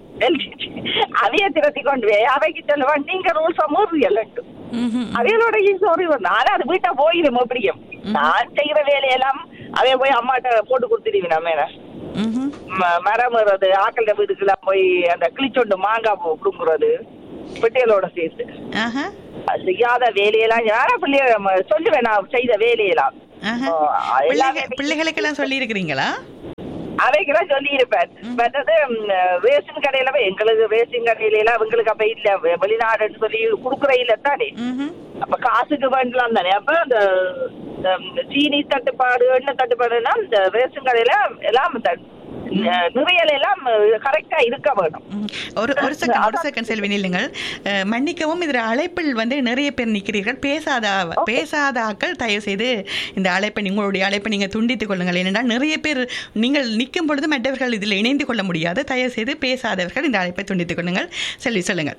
அதைய திறத்தி கொண்டு போய் அவைக்கு சொல்லுவான் நீங்க ரூல்ஸ் மூடுறீங்கல்ல ம்ஹும். அவைகளோட ஈஸ்வரி நானும் அது வீட்டை போயிடும் எப்படியும் நான் செய்யற வேலையெல்லாம் அவைய போய் அம்மாட்ட போட்டு கொடுத்துருவீங்க மேல ம்ஹும். ம- மரம் ஏறுறது ஆக்கள்ட வீட்டுக்கெல்லாம் போய் அந்த கிளிச்சொண்டு மாங்காய் பு- புடுங்குறது பிட்டைகளோட சேர்த்து ஆஹா. அது செய்யாத வேலையெல்லாம் யாரா பிள்ளைய ம- சொல்லுவேன் நான் செய்த வேலையெல்லாம் ஆஹா. ஆ, எல்லாமே பிள்ளைக- பிள்ளைகளுக்கெல்லாம் சொல்லி இருக்கிறீங்களா அவைக்கெல்லாம் சொல்லி இருப்பேன் மற்றது ரேஷன் கடையில போய் எங்களுக்கு ரேஷன் கடையில எல்லாம் இவங்களுக்கு அப்ப இல்ல வெ- வெளிநாடுன்னு சொல்லி குடுக்குற இல்ல தானே அப்ப காசுக்கு வேண்டலாம் தானே அப்ப அந்த இந்த சீனி தட்டுப்பாடு எண்ணெய் தட்டுப்பாடுனா இந்த ரேஷன் கடையில எல்லாம் இந்த நிறையல எல்லாம் கரெக்டா இருக்க வேணும் ம். ஒரு ஒரு செகண்ட் ஒரு செகண்ட் செல்வி நில்லுங்கள் அஹ், மன்னிக்கவும் இதில் அழைப்பில் வந்து நிறைய பேர் நிற்கிறீர்கள் பேசாத பேசாத ஆக்கள் தயவு செய்து இந்த அழைப்பை உங்களுடைய அழைப்பை நீங்கள் துண்டித்துக் கொள்ளுங்கள் ஏனென்றால் நிறைய பேர் நீங்கள் நிற்கும் பொழுது மற்றவர்கள் இதில் இணைந்து கொள்ள முடியாது தயவு செய்து பேசாதவர்கள் இந்த அழைப்பை துண்டித்துக் கொள்ளுங்கள் செல்வி சொல்லுங்கள்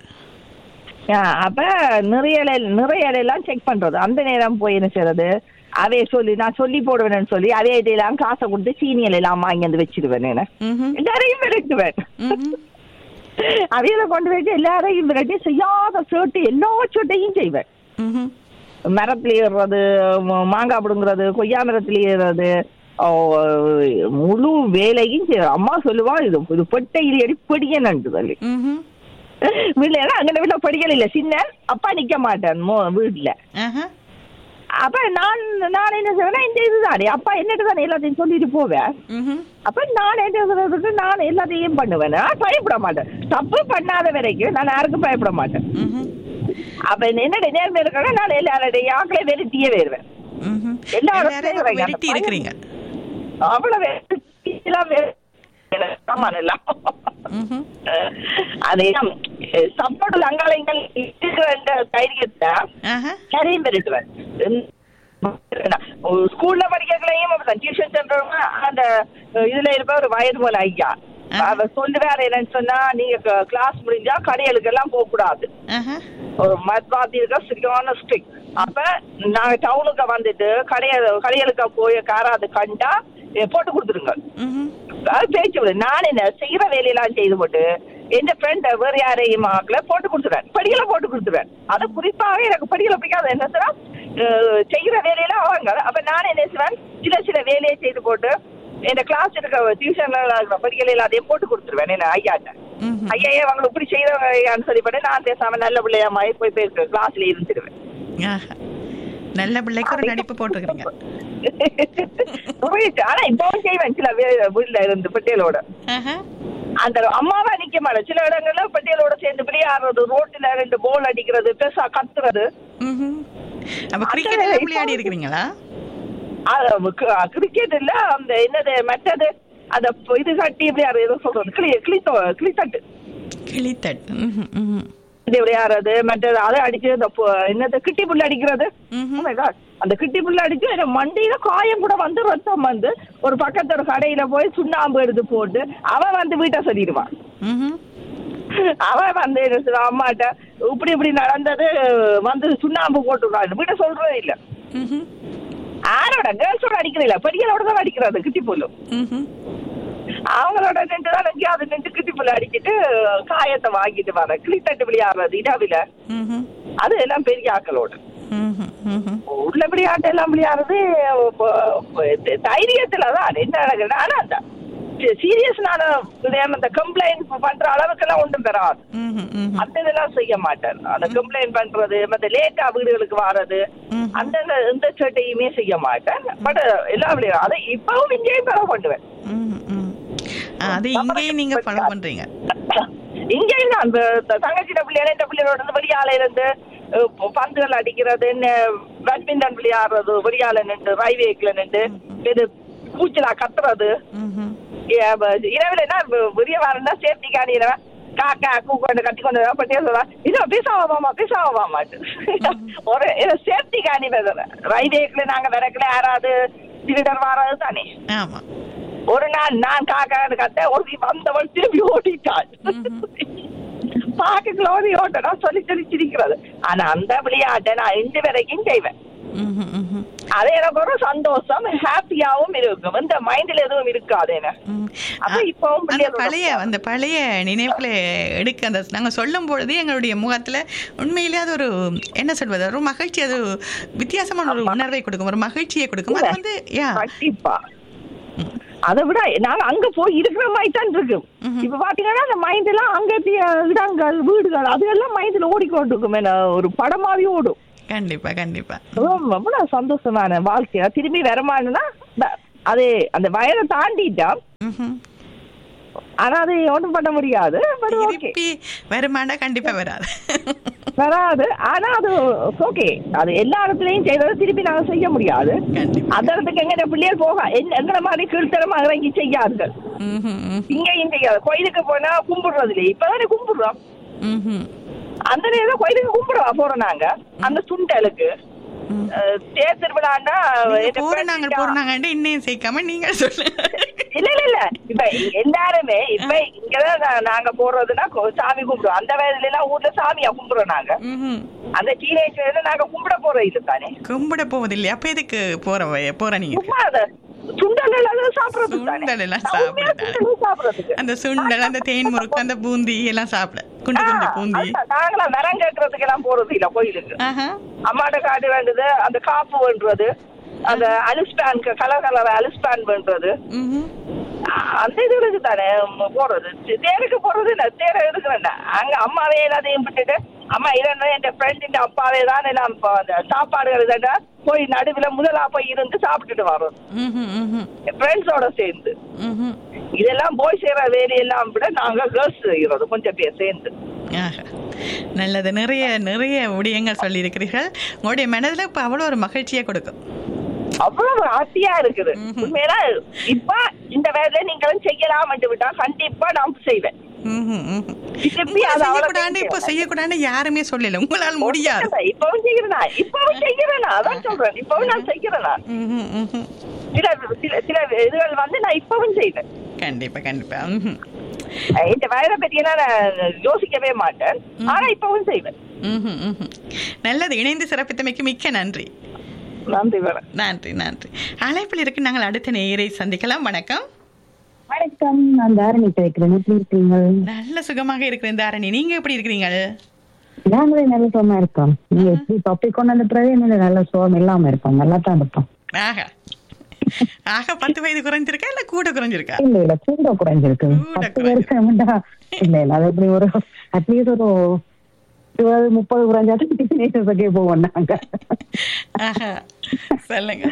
ஆ, அப்ப நிறைய நிறைய எல்லாம் செக் பண்றது அந்த நேரம் போய் என்ன செய்யறது அதே சொல்லி நான் சொல்லி போடுவேன்னு சொல்லி அதே இதெல்லாம் காசை கொடுத்து சீனியல் எல்லாம் வாங்கி வந்து வச்சிருவேன் நான் ம்ஹும். எல்லாரையும் விரட்டுவேன் ம்ஹும். அவையில கொண்டு போயிட்டு எல்லாரையும் விரட்டி செய்யாத சேட்டு எல்லா சேட்டையும் செய்வேன் ம்ஹும். மரத்துல ஏறுறது ம- மாங்காய் பிடுங்குறது கொய்யா மரத்துல ஏறுறது ஓ, முழு வேலையும் செய்வேன் அம்மா சொல்லுவா இது இது பெட்டையில் அடி பெடிய நண்டு தள்ளி ம்ஹும். வீட்டுல அங்க வீட்டுல படிக்கல இல்ல சின்ன அப்பா நிக்க மாட்டேன் மோ வீட்டுல ஆஹா. அப்ப நான் நான் என்ன செய்வேன்னா இந்த இதுதானே அப்பா என்னட்டு தானே எல்லாத்தையும் சொல்லிட்டு போவேன் ம்ஹும். அப்ப நான் என்ன சொல்றதுக்கு நான் எல்லாத்தையும் பண்ணுவேன் நான் பயப்பட மாட்டேன் தப்பு பண்ணாத வரைக்கும் நான் யாருக்கும் பயப்பட மாட்டேன் ம்ஹும். அப்ப என்னோட நேர்மை இருக்கா நான் எல்லாருடைய ஆக்களை வெறுத்தியே வருவேன் ம்ஹும். எல்லாரும் எல்லாரையும் செய்றாங்க. வெறுட்டி இருக்கிறீங்க அவ்வளவு எல்லாம் வே- சாமான் எல்லாம் ம்ஹும். அதே சப்போர்ட் அங்காளங்கள் இருக்கிற தைரியத்தை ஆஹா. நிறைய பெருட்டுவேன் ஸ்கூல்ல படிக்கலையும் டியூஷன் சென்டர் அந்த இதுல இருப்ப ஒரு வயது போல ஐயா அவர் சொல்லுவாரு என்னன்னு சொன்னா நீங்க கிளாஸ் முடிஞ்சா கடைகளுக்கு எல்லாம் போக கூடாது ஆஹா. ஒரு மத்வாதி இருக்கா சரியான ஸ்ட்ரிக் அப்ப நாங்க டவுனுக்கு வந்துட்டு கடைய கடைகளுக்கு போய் காராது கண்டா எ, போட்டு கொடுத்துருங்க ம்ஹும். அது பேச்சு விடு. நான் என்ன செய்யற வேலையெல்லாம் செய்து போட்டு என் ஃப்ரெண்ட் வேற யாரையும் ஆக்கல போட்டு கொடுத்துருவேன் படிகளை போட்டு கொடுத்துருவேன் அது குறிப்பாக எனக்கு படிகளை பிடிக்காது என்ன சொன்னா அஹ், செய்யற வேலையெல்லாம் அவங்க அப்ப நான் என்ன செய்வேன் சில சில வேலையை செய்து போட்டு என் கிளாஸ் இருக்க டியூஷன்ல படிக்கல எல்லாத்தையும் போட்டு கொடுத்துருவேன் என்ன ஐயாட்ட ம்ஹும். ஐயா ஏன் அவங்க இப்படி செய்யறவங்க சரி பண்ணி நான் பேசாம நல்ல பிள்ளையா மாதிரி போய் போய் கிளாஸ்ல இருந்துருவேன் ஆஹா. நல்ல பிள்ளைக்கு ஒரு நடிப்பு போட்டிருக்கிறீங்க புரியுது. ஆனா இப்பவும் செய்வேன் சில வே- வீட்டுல இருந்து பட்டியலோட ஆஹா. அந்த அம்மாவா நிக்க மாட்டேன் சில இடங்கள்ல பட்டியலோட சேர்ந்து விளையாடுறது ரோட்டுல ரெண்டு போல் அடிக்கிறது பெருசா கத்துறது ம்ஹும். அப்ப கிரிக்கெட் எல்லாம் விளையாடி இருக்கிறீங்களா கிரிக்கெட் இல்ல அந்த என்னது மற்றது அந்த ப- இது கட்டி விளையாடுறது ஏதோ சொல்றது கிளி கிளித்தோ கிளித்தட்டு கிளித்தட் ம்ஹும், ம்ஹும். இது விளையாடுறது மற்றது அதை அடிச்சு அந்த ப- என்னது கிட்டி புல் அடிக்கிறது ம்ஹும். Oh my God. அந்த கிட்டி புல் அடிச்சு எனக்கு மண்டையில காயம் கூட வந்து ரத்தம் வந்து ஒரு பக்கத்து ஒரு கடையில போய் சுண்ணாம்பு எடுத்து போட்டு அவன் வந்து வீட்டை சொல்லிடுவான் ம்ஹும். அவன் வந்து என்ன சொல்லுவான், அம்மாட்ட இப்படி இப்படி நடந்தது வந்து சுண்ணாம்பு போட்டுருவான் வீட்டை சொல்றதே இல்ல ம்ஹும். ஆரோட கேர்ள்ஸோட அடிக்கிறது இல்ல பெரியலோட தான் அடிக்கிறது கிட்டி புல்லும் ம்ஹும். அவங்களோட நின்று தான் எங்கேயாவது நின்று கிட்டி புல் அடிக்கிட்டு காயத்தை வாங்கிட்டு வர கிளித்தட்டு விளையாடுறது இடவில ம்ஹும். அது எல்லாம் பெரிய ஆக்களோட ம்ஹும். ம்ஹும். உள்ள விளையாட்டு எல்லாம் விளையாடுறது இப்ப தைரியத்துல தான் என்ன நடக்குது ஆனா அந்த சீரியஸ்னான அந்த கம்ப்ளைண்ட் பண்ற அளவுக்கு எல்லாம் ஒன்றும் பெறாது ம்ஹும். ம்ஹும். அந்த இதெல்லாம் செய்ய மாட்டேன் அந்த கம்ப்ளைண்ட் பண்றது மத்த லேட்டா வீடுகளுக்கு வாரது ம்ஹும். அந்த எந்த சேட்டையுமே செய்ய மாட்டேன் பட் எல்லாம் விளையாடும் அதை இப்பவும் இங்கேயும் ஃபாலோ பண்ணுவேன் ம்ஹும். ம்ஹும். ஆ, அது இங்கேயும் நீங்க ஃபாலோ பண்றீங்க இங்கேயும் தான் அந்த தங்கச்சிட பிள்ளைகள் இந்த பிள்ளைகளோட இருந்து வெளியால இருந்து அஹ், பந்துகள் அடிக்கிறது என்ன பேட்மிண்டன் விளையாடுறது வெளியால நின்று ரயில்வேக்குல நின்று இது கூச்சலா கத்துறது ம்ஹும். ஏ, ப- இரவுல என்ன விரிய வரண்டா சேஃப்டி காணிடுவேன் காக்கா கூக்கொண்டு கட்டி கொண்டு பட்டியா சொல்லுவா இதோ பேசாவாமா பேசாவாமாட்டு ஒரு சேஃப்டி காணி ரயில்வேக்குல நாங்க விறக்குல யாராவது திருடர் வாரது தானே ஆமா ஒரு நாள் நான் காக்கான்னு கத்த ஒரு வந்தவள் திரும்பி ஓடிட்டாள் பாக்கெட்ல ஓடி ஓட்டனா சொல்லி சொல்லி சிரிக்கிறது ஆனா அந்த விளையாட்டை நான் இன்று வரைக்கும் செய்வேன் ம்ஹும். ம்ஹும். அது எனக்கு ஒரு சந்தோஷம் ஹாப்பியாவும் இருக்கும் இந்த மைண்ட்ல எதுவும் இருக்காது என்ன ம். அப்ப அ- இப்பவும் அந்த பிள்ளைகளோட பழைய அந்த பழைய நினைவுகளை எடுக்க அந்த நாங்க சொல்லும் பொழுது எங்களுடைய முகத்துல உண்மையிலே அது ஒரு என்ன சொல்வது ஒரு மகிழ்ச்சி அது வித்தியாசமான ஒரு உணர்வை கொடுக்கும் ஒரு மகிழ்ச்சியை கொடுக்கும் அது வந்து யா கண்டிப்பா அதை விட நாங்க அங்க போய் இருக்கிற மாதிரி தான் இருக்கு இப்ப பாத்தீங்கன்னா அந்த மைண்ட் எல்லாம் அங்கத்திய இடங்கள் வீடுகள் அது எல்லாம் மைண்ட்ல ஓடிக்கொண்டு இருக்கும் என்ன ஒரு படமாவே ஓடும் கண்டிப்பா கண்டிப்பா ரொம்ப ரொம்ப சந்தோஷமான வாழ்க்கை திரும்பி வரமானுன்னா அது அந்த வயதை தாண்டிட்டா ம்ஹும். ஆனா அது ஒண்ணும் பண்ண முடியாது பட் ஓகே திருப்பி வருமானா கண்டிப்பா வராது வராது ஆனா அது ஓகே அது எல்லா இடத்துலயும் செய்யறதை திருப்பி நாங்க செய்ய முடியாது கண்டிப்பா அந்த இடத்துக்கு எங்க பிள்ளைகள் போக எங்க- எங்களை மாதிரி கீழ்த்தரமா இறங்கி செய்யாதுகள் ம்ஹும். ம்ஹும். இங்கேயும் செய்யாது கோயிலுக்கு போனா கும்பிடுறது இல்லையே இப்பதானே கும்பிடுறோம் ம்ஹும். அந்த நேரம் கோயிலுக்கு கும்பிடுவா போறோம் நாங்க அந்த சுண்டலுக்கு ம். அஹ், தேர் திருவிழான்னா நீங்க என்ன போறாங்க பிரச்சனை? போறாங்கன்ட்டு இன்னும் சேர்க்காம நீங்க சொல்லுங்க இல்ல இல்ல இல்ல இப்ப எல்லாருமே இப்ப இங்கதான் நா- நாங்க போறதுன்னா கோ- சாமி கும்பிடுவோம் அந்த வயதுல எல்லாம் ஊர்ல சாமியா கும்பிடுறோம் நாங்க ம்ஹும். அந்த டீனேஜ் வயதுல நாங்க கும்பிட போறோம் இது தானே கும்பிட போவது இல்லையா அப்ப எதுக்கு போற வய- போற நீங்க சும்மா அத சுண்டல் எல்லாம் சாப்பிடுறதுக்கு தானே சுண்டல் எல்லாம் நான் உண்மையா சாப்பிடுறதா? சுண்டல் சாப்பிடுறதுக்கு அந்த சுண்டல் அந்த தேன் முறுக்கு அந்த பூந்தி எல்லாம் சாப்பிட குண்டு குண்டு ஆ, பூந்தி அதுதான். நாங்களாம் மரம் கேட்கறதுக்கு எல்லாம் போறது இல்ல கோயிலுக்கு ஆஹா. அம்மாட்ட காட்டு வேண்டது அந்த காப்பு வேண்டுறது அந்த அலிஸ்பேன் கலர் கலர் அலிஸ்பேன் வேண்டுறது ம்ஹும். அந்த இதுகளுக்கு தானே ம், போறது தி- தேருக்கு போறது இல்ல தேரை எடுக்கிறேன் அங்க அம்மாவே எல்லாத்தையும் விட்டுட்டு அம்மா இல்லைன்னா என் ஃப்ரெண்ட் அப்பாவே தான் எல்லாம் இப்ப அந்த சாப்பாடுகள் இதெண்டா போய் நடுவுல முதலா போய் இருந்து சாப்பிட்டுட்டு வரோம் ம்ஹும். ம்ஹும். ஃப்ரெண்ட்ஸோட சேர்ந்து ம்ஹும். இதெல்லாம் போய் செய்யற வேலையெல்லாம் விட நாங்க கேர்ள்ஸ் செய்யறது கொஞ்சம் பேர் சேர்ந்து ஆஹா. நல்லது நிறைய நிறைய விடயங்கள் சொல்லியிருக்கிறீர்கள் உங்களுடைய மனதில் இப்போ அவ்வளோ ஒரு மகிழ்ச்சியை கொடுக்கும் அவ்வளவு ஆசையா இருக்குது ம்ஹும். உண்மையில இப்ப இந்த வேலையை நீங்களும் செய்யலாம் விட்டா கண்டிப்பா நான் செய்வேன் ம்ஹும். ம்ஹும். திருப்பி உங்களை அது செய்யக்கூடாது இப்போ அவ்வளவு செய்யக்கூடாதுன்னு யாருமே சொல்லல உங்களால் முடியாது இப்பவும் செய்கிறேனா இப்பவும் செய்கிறேனா அதான் சொல்றேன் இப்பவும் நான் செய்கிறேனா ம்ஹும். ம்ஹும். சில சில சில இதுகள் வந்து நான் இப்பவும் செய்வேன் கண்டிப்பா கண்டிப்பா ம்ஹும். இந்த வயதை பத்தியெல்லாம் நான் யோசிக்கவே மாட்டேன் ஆனா இப்பவும் செய்வேன் ம்ஹும். ம்ஹும். நல்லது இணைந்து சிறப்பித்தமைக்கு மிக்க நன்றி நன்றி வரேன் நன்றி நன்றி அழைப்பில் இருக்கு நாங்கள் அடுத்த நேயரை சந்திக்கலாம் வணக்கம் வணக்கம் நான் தாரணி பேசுறேன் எப்படி இருக்கீங்க நல்ல சுகமாக இருக்கிறேன் தாரணி நீங்க எப்படி இருக்கிறீங்க நாங்களே நல்ல சுகமா இருக்கோம் நீங்க எப்படி டாபிக் கொண்டு வந்த பிறகு என்ன நல்ல சுகம் இல்லாம இருப்போம் நல்லா தான் இருப்போம் ஆஹா ஆக பத்து வயது குறைஞ்சிருக்கா இல்ல கூட குறைஞ்சிருக்கா இல்ல இல்ல கூட குறைஞ்சிருக்கு கூட பத்து வருஷம்டா இல்ல இல்ல அது எப்படி ஒரு அட்லீஸ்ட் ஒரு இருபது முப்பது குறைஞ்சாலும் டீனேஜர்ஸுக்கே போவோம் நாங்க ஆஹா. சொல்லுங்க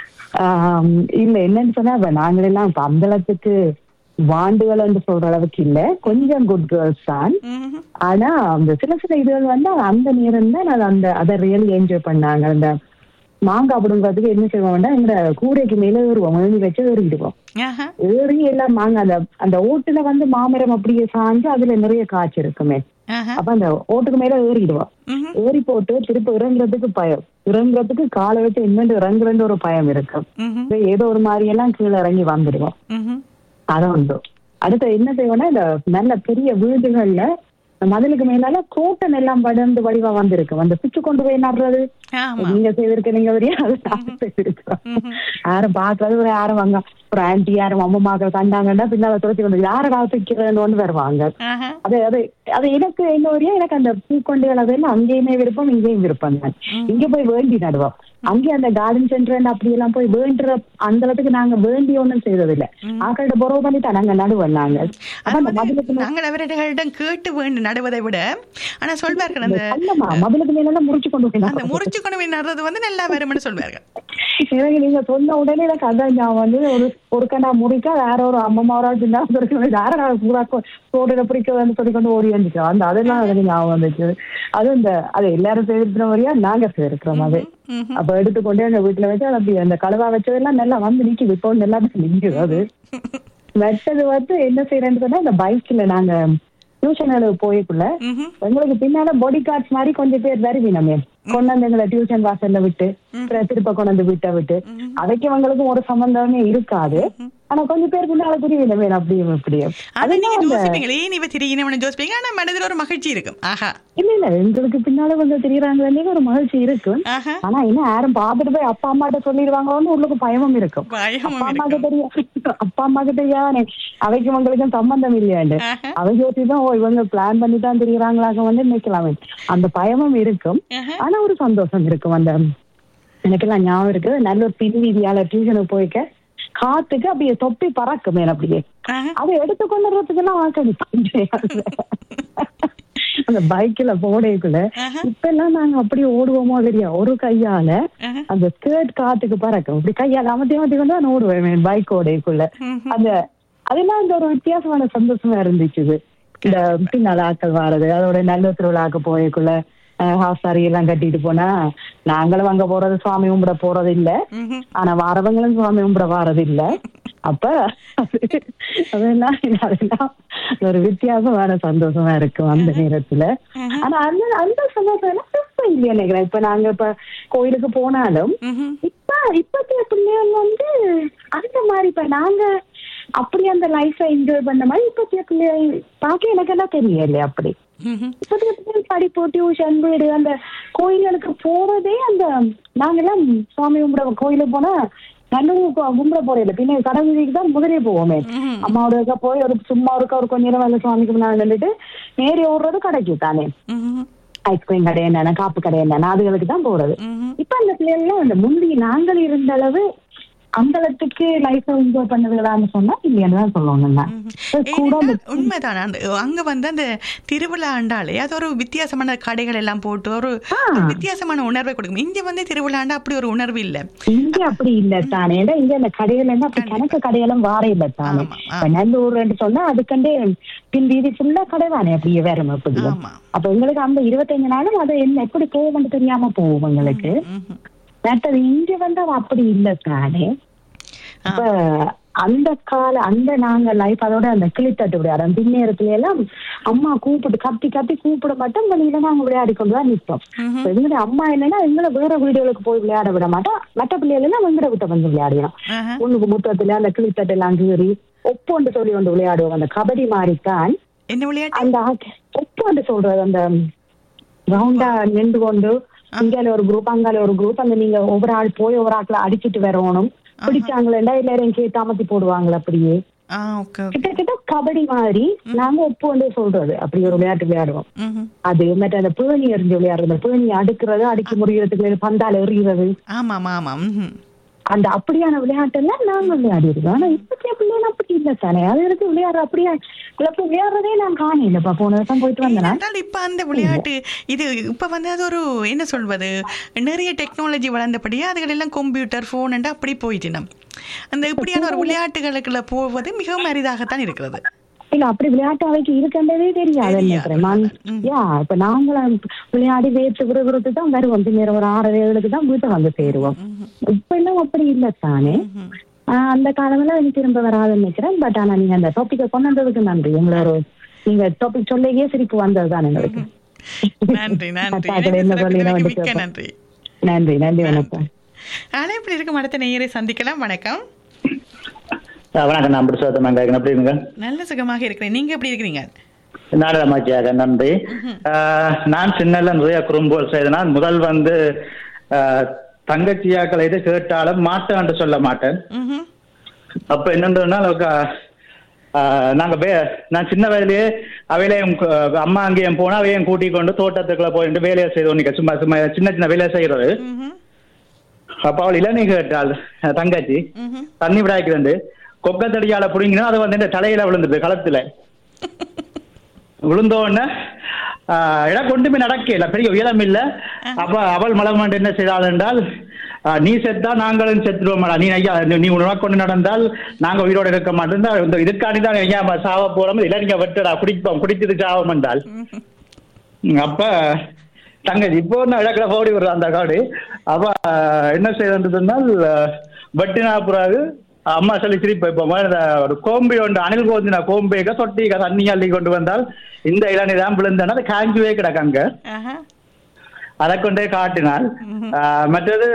ஆம், இல்ல என்னன்னு சொன்னா இப்ப நாங்களெல்லாம் இப்ப அந்த அளவுக்கு வாண்டுகள் என்று சொல்ற அளவுக்கு இல்ல கொஞ்சம் குட் கேர்ள்ஸ் தான் ம்ஹும். ஆனா அந்த சில சில இதுகள் வந்து அந்த நேரம் தான் நான் அந்த அதை ரியலி என்ஜாய் பண்ணாங்க அந்த மாங்காய் பிடுங்கிறதுக்கு என்ன செய்வோம்னா எங்க கூரைக்கு மேல ஏறுவோம் ஏறி வச்சு ஏறிடுவோம் ஆஹா. ஏறி எல்லாம் மாங்காய் அந்த அந்த ஓட்டுல வந்து மாமரம் அப்படியே சாஞ்சு அதுல நிறைய காய்ச்சி இருக்குமே ஆஹா. அப்ப அந்த ஓட்டுக்கு மேல ஏறிடுவோம் ம்ஹும். ஏறி போட்டு திருப்பி இறங்குறதுக்கு பயம் இறங்குறதுக்கு காலை வச்சு இன்னொன்று இறங்குறேன்னு ஒரு பயம் இருக்கும் ம்ஹும். இப்ப ஏதோ ஒரு மாதிரி எல்லாம் கீழே இறங்கி வந்துடுவோம் ம்ஹும். அது உண்டு அடுத்து என்ன செய்வோம்னா இந்த நல்ல பெரிய வீடுகள்ல இந்த மதிலுக்கு மேலால கோட்டன் எல்லாம் படர்ந்து வடிவா வந்திருக்கு அந்த சுவிட்ச் கொண்டு போய் நடுறது ஆமா நீங்க செய்திருக்க நீங்க வரையா அது நான் செய்திருக்கிறோம் ம்ஹும். யாரும் பாக்குறது ஒரு யாரும் வாங்க ஒரு ஆன்டி யாரும் அம்மாக்கள் கண்டாங்கன்னா பின்னால துரத்தி கொண்டு யாரடா தூக்கிறேன்னு ஒன்று வருவாங்க ஆஹா. அது அது அது எனக்கு என்ன வரையா எனக்கு அந்த பூக்கொண்டுகள் அதெல்லாம் அங்கேயுமே விருப்பம் இங்கேயும் விருப்பம் தான் இங்க போய் வேண்டி நடுவோம் அங்கே அந்த கார்டன் சென்டர் அப்படி எல்லாம் போய் வேண்டுற அந்த அளவுக்கு நாங்க வேண்டி ஒண்ணும் செய்ததில்ல ஆக்கள்கிட்ட பொறவு பண்ணி தான் நாங்க நடுவோம் நாங்க அப்ப அந்த மதிலுக்கு மேல- நாங்கள் அவர்களிடம் கேட்டு வேண்டும் நடுவதை விட ஆனா சொல்வார்கள் அந்த அல்லம்மா மதிலுக்கு மேல எல்லாம் முடிச்சு கொண்டு போய் அந்த நடுவோம். முறிச்சு கொண்டு போய் நடுறது வந்து நல்லா வரும்னு சொல்வார்கள் எனக்கு நீங்க சொன்ன உடனே எனக்கு அதான் ஞாபகம் வந்து ஒரு ஒரு கண்டா முடிக்க வேற ஒரு அம்மா ஒரு ஆள் சின்ன வேற பூரா சோடுல பிடிக்க வந்து சொல்லி கொண்டு ஓடி வந்துச்சு அந்த அதெல்லாம் எனக்கு ஞாபகம் வந்துச்சு அது இந்த அது எல்லாரும் செய்திருக்கிற மாதிரியா நாங்க செய்திருக்கிறோம் அது ம்ஹும். அப்ப எடுத்துக்கொண்டே எங்க வீட்டுல வச்சு அது அப்படி அந்த கழுவா வச்சதெல்லாம் நல்லா வந்து நிக்குது இப்போ எல்லாமே நிக்குது அது வெட்டது வந்து என்ன செய்யறேன்னு சொன்னா இந்த பைக்ல நாங்க டியூஷன் போய்க்குள்ள ம்ஹும். எங்களுக்கு பின்னால பாடி கார்ட்ஸ் மாதிரி கொஞ்சம் பேர் வருவீனமே கொண்டாந்து எங்களை டியூஷன் வாசல்ல விட்டு அப்புறம் திருப்ப கொண்டாந்து வீட்டை விட்டு அதைக்கு எங்களுக்கும் ஒரு சம்பந்தமே இருக்காது ஆனா கொஞ்சம் பேர் பின்னால புரியுமே அப்படியும் இப்படியும் அது நீங்க அதெல்லாம் அந்த யோசிப்பீங்களே ஏன் இவ திரியினவனு யோசிப்பீங்க ஆனா மனதில் ஒரு மகிழ்ச்சி இருக்கும் ஆஹா இல்ல இல்ல எங்களுக்கு பின்னால கொஞ்சம் தெரியறாங்களே ஒரு மகிழ்ச்சி இருக்கும் ஆஹா ஆனா என்ன யாரும் பார்த்துட்டு போய் அப்பா அம்மாட்ட சொல்லிடுவாங்களோன்னு உள்ளுக்கு பயமும் இருக்கும் பயமும் அப்பா அம்மாக்கு இருக்கும் தெரியும் அப்பா அம்மாக்கு தெரியாதானே அவைக்கும் உங்களுக்கும் சம்பந்தம் இல்லையாண்டு ஆஹா. அவ யோசிச்சுதான் ஓ இவங்க பிளான் பண்ணி தான் தெரியறாங்களாக வந்து நிக்கலாமே அந்த பயமும் இருக்கும் ஆஹா. ஆனா ஒரு சந்தோஷம் இருக்கும் அந்த எனக்கெல்லாம் ஞாபகம் இருக்கு நல்ல ஒரு பின் வீதியால டியூஷனுக்கு போய்க்க காத்துக்கு அப்படியே தொப்பி பறக்குமே அப்படியே ஆஹா. அதை எடுத்து கொண்டு வரதுக்கெல்லாம் வாக்கடி அந்த பைக்ல போடைக்குள்ள ஆஹா. இப்ப எல்லாம் நாங்க அப்படியே ஓடுவோமோ இல்லையா ஒரு கையால ஆஹா. அந்த ஸ்கர்ட் காத்துக்கு பறக்கும் இப்படி கையால அமர்த்தி அமர்த்தி கொண்டு நான் ஓடுவேன் பைக் ஓடைக்குள்ள ம்ஹும். அந்த அதெல்லாம் இந்த ஒரு வித்தியாசமான சந்தோஷமா இருந்துச்சு இது. இந்த பின்னால ஆக்கள் வாரது அதோட நல்ல திருவிழாக்கு போயக்குள்ள ஹாஃப் சாரி எல்லாம் கட்டிட்டு போனா நாங்களும் அங்க போறது சுவாமி கும்பிட போறது இல்ல ம்ஹும். ஆனா வாரவங்களும் சுவாமி கும்பிட வாரது இல்ல அப்ப அது- அதெல்லாம் அதெல்லாம் ஒரு வித்தியாசமான சந்தோஷமா இருக்கும் அந்த நேரத்துல ஆனா அந்த அந்த சந்தோஷம் எல்லாம் இப்ப இல்லையா நினைக்கிறேன் இப்ப நாங்க இப்ப கோயிலுக்கு போனாலும் ம்ஹும். இப்ப இப்பத்திய பிள்ளைகள் வந்து அந்த மாதிரி இப்ப நாங்க அப்படி அந்த லைஃபை என்ஜாய் பண்ண மாதிரி இப்பத்திய பிள்ளைகள் பார்க்க எனக்கு என்ன தெரியல அப்படி ம்ஹும். இப்பத்திய பிள்ளைகள் படிப்பு டியூஷன் வீடு அந்த கோயில்களுக்கு போறதே அந்த நாங்கெல்லாம் சுவாமி கும்பிட கோயிலுக்கு போனா நல்லூர் கும்பிட போறதில்ல பின்ன கடவுளுக்கு தான் முதலே போவோமே ம்ஹும். அம்மாவோட இருக்கா போய் ஒரு சும்மா இருக்கா ஒரு கொஞ்ச நேரம் வந்து சுவாமிக்கு முன்னாடி நின்றுட்டு நேரே ஓடுறது கடைக்கு தானே ம்ஹும். ஐஸ்கிரீம் கடை என்னன்னா காப்பு கடை என்னன்னா அதுகளுக்கு தான் போறது ம்ஹும். இப்ப அந்த பிள்ளைகள்லாம் அந்த முந்தி நாங்கள் இருந்த அளவு அந்தளத்துக்கு லைஃப் என்ஜாய் பண்ணதுகளான்னு சொன்னா இல்லையான்னு தான் சொல்லணும் நான். கூட ஏனென்றால் அந்த உண்மைதான் அந்த அங்க வந்து அந்த திருவிழா ஆண்டாலே அது ஒரு வித்தியாசமான கடைகள் எல்லாம் போட்டு ஒரு ஆ. ஒரு வித்தியாசமான உணர்வை கொடுக்கும் இங்க வந்து திருவிழாண்டா அப்படி ஒரு உணர்வு இல்ல இங்க அப்படி இல்ல தானே ஏன்னா இங்க அந்த கடைகள் எல்லாம் அப்படி கணக்கு கடையெல்லாம் வார இல்ல தானே ஆமா, ஆமா. இப்ப நல்லூர்ன்னு சொன்னா அதுக்கண்டே பின் வீதி ஃபுல்லா கடை தானே அப்படியே வேற அப்படி ஆமா அப்ப எங்களுக்கு அந்த இருபத்தஞ்சு நாளும் அது என்ன எப்படி போகும்னு தெரியாம போகும் எங்களுக்கு ம்ஹும். மற்றது இங்க வந்து அவ அப்படி இல்ல தானே இப்ப அந்த கால அந்த நாங்க லைஃப் அதோட அந்த கிளித்தட்டு விளையாடும் பின்னேரத்துல எல்லாம் அம்மா கூப்பிட்டு கத்தி கத்தி கூப்பிட மட்டும் வெளியில நாங்க விளையாடி கொண்டு தான் நிற்போம் இப்ப எங்களுடைய அம்மா என்னன்னா எங்களை வேற வீடுகளுக்கு போய் விளையாட விட மாட்டோம் மற்ற பிள்ளைகள் எல்லாம் எங்கட விட்ட வந்து விளையாடினோம் ஆஹா. ஒண்ணுக்கு முத்தத்துல அந்த கிளித்தட்டு எல்லாம் கீறி ஒப்பொண்டு சொல்லி வந்து விளையாடுவோம் அந்த கபடி மாதிரித்தான் என்ன விளையாட்டு அந்த ஆட்ட- ஒப்பொண்டு சொல்றது அந்த ரவுண்டா நின்று கொண்டு இங்கால ஒரு குரூப் அங்கால ஒரு குரூப் அந்த நீங்க ஒவ்வொரு ஆள் போய் ஒவ்வொரு ஆட்களை அடிச்சிட்டு வரணும் பிடிச்சாங்களா எல்லாரும் கேட்டு அமர்த்தி போடுவாங்களா அப்படியே ஆ ஓகே ஓகே கிட்டத்தட்ட கபடி மாதிரி நாங்க ஒப்பு வந்து சொல்றது அப்படி ஒரு விளையாட்டு விளையாடுவோம் ம்ஹும். அது மற்ற அந்த பேணி எறிஞ்சு விளையாடுறது பேணி அடுக்கிறது அடிக்க முடியறதுக்கு பந்தால எறிகிறது ஆமா ஆமா ஆமா ம்ஹும். அந்த அப்படியான விளையாட்டெல்லாம் நாங்க விளையாடி இருக்கோம் ஆனா இப்பத்திய பிள்ளைகள் அப்படி இல்ல தானே அது இருக்கு விளையாடுற அப்படியே குழப்ப விளையாடுறதே நான் காணலப்பா போன வருஷம் போயிட்டு வந்தேன் ஏனென்றால் இப்ப அந்த விளையாட்டு இது இப்ப வந்து அது ஒரு என்ன சொல்வது நிறைய டெக்னாலஜி வளர்ந்தபடியே அதுகள் எல்லாம் கம்ப்யூட்டர் போன் அப்படி போயிட்டினம் அந்த இப்படியான ஒரு விளையாட்டுகளுக்குள்ள போவது மிகவும் அரிதாகத்தான் இருக்கிறது இல்ல அப்படி விளையாட்டு அவைக்கு இருக்கின்றதே தெரியாது நினைக்கிறேன் நான் யா இப்ப நாங்களும் விளையாடி வேத்து விறுவிறுத்து தான் வருவோம் பின்னர் ஒரு ஆறு ஏழுக்கு தான் வீட்டை வந்து சேருவோம் இப்ப எல்லாம் அப்படி இல்ல தானே ஆஹ் அந்த காலமெல்லாம் எனக்கு திரும்ப வராதுன்னு நினைக்கிறேன் பட் ஆனா நீங்க அந்த டாபிக்கை கொண்டு வந்ததுக்கு நன்றி உங்களோட நீங்க டாபிக் சொல்லியே சிரிப்பு வந்ததுதான் எங்களுக்கு நன்றி நன்றி அத்தாக்கள் என்ன இணைந்து சொல்லினா சிறப்பித்தமைக்கு வந்து மிக்க கேட்போம். நன்றி நன்றி நன்றி வணக்கம் அழைப்பில் இருக்கும் அடுத்த நேயரை சந்திக்கலாம் வணக்கம் வணக்கம் நான் பிடிச்சோத்தம் கேட்கணும் எப்படி இருங்க நல்ல சுகமாக இருக்கிறேன் நீங்க எப்படி இருக்கிறீங்க நாடகமாச்சியாக நன்றி ஆஹ், நான் சின்னல நிறைய குறும்போல் செய்தனால் முதல் வந்து ஆஹ், தங்கச்சியாக்களை இது கேட்டாலும் மாட்டேன் என்று சொல்ல மாட்டேன் ம்ஹும். அப்ப என்னன்றதுனா நாங்க வே நான் சின்ன வயதிலேயே அவையிலையும் கு- அம்மா அங்கேயும் போனா அவையும் கூட்டிக் கொண்டு தோட்டத்துக்குள்ள போயிட்டு வேலையை செய்தோம் நீங்க சும்மா சும்மா சின்ன சின்ன வேலையை செய்யறது ம்ஹும். அப்ப அவள் இளநீ கேட்டாள் அஹ், தங்கச்சி ம்ஹும். தண்ணி விடாய்க்கு வந்து கொக்கத்தடியால புடிங்கினா அது வந்து இந்த தலையில விழுந்துட்டு களத்துல விழுந்த உடனே ஆஹ், இடம் கொண்டுமே நடக்கல பெரிய உயரம் இல்ல அப்ப அவள் மலமாண்டு என்ன செய்தாள் என்றால் ஆஹ், நீ செத்தா நாங்களும் செத்துருவோம்டா நீ ஐயா நீ- நீ உணவா கொண்டு நடந்தால் நாங்க உயிரோட இருக்க மாட்டோம் தான் இந்த இதுக்காண்டி தான் ஐயா சாவ போறோம் இல்ல நீங்க வெட்டடா குடிப்போம் குடிச்சது சாவம் என்றால் ம், அப்ப தங்கச்சி இப்போ ஒன்றும் இழக்கிற போடி வரும் அந்த காடு அப்ப ஆஹ், என்ன செய்யறதுனால் வெட்டினா பிறகு அம்மா சொல்லி சிரிப்பு இப்போ இந்த ஒரு கோம்பை ஒன்று அணில் கோந்தினா கோம்பைக்க தொட்டிக்க தண்ணி அள்ளி கொண்டு வந்தால் இந்த இளநீ தான் விழுந்தனா அது காஞ்சுவே கிடக்காங்க ஆஹா. அதை கொண்டே காட்டினாள் ஆஹ், மற்றது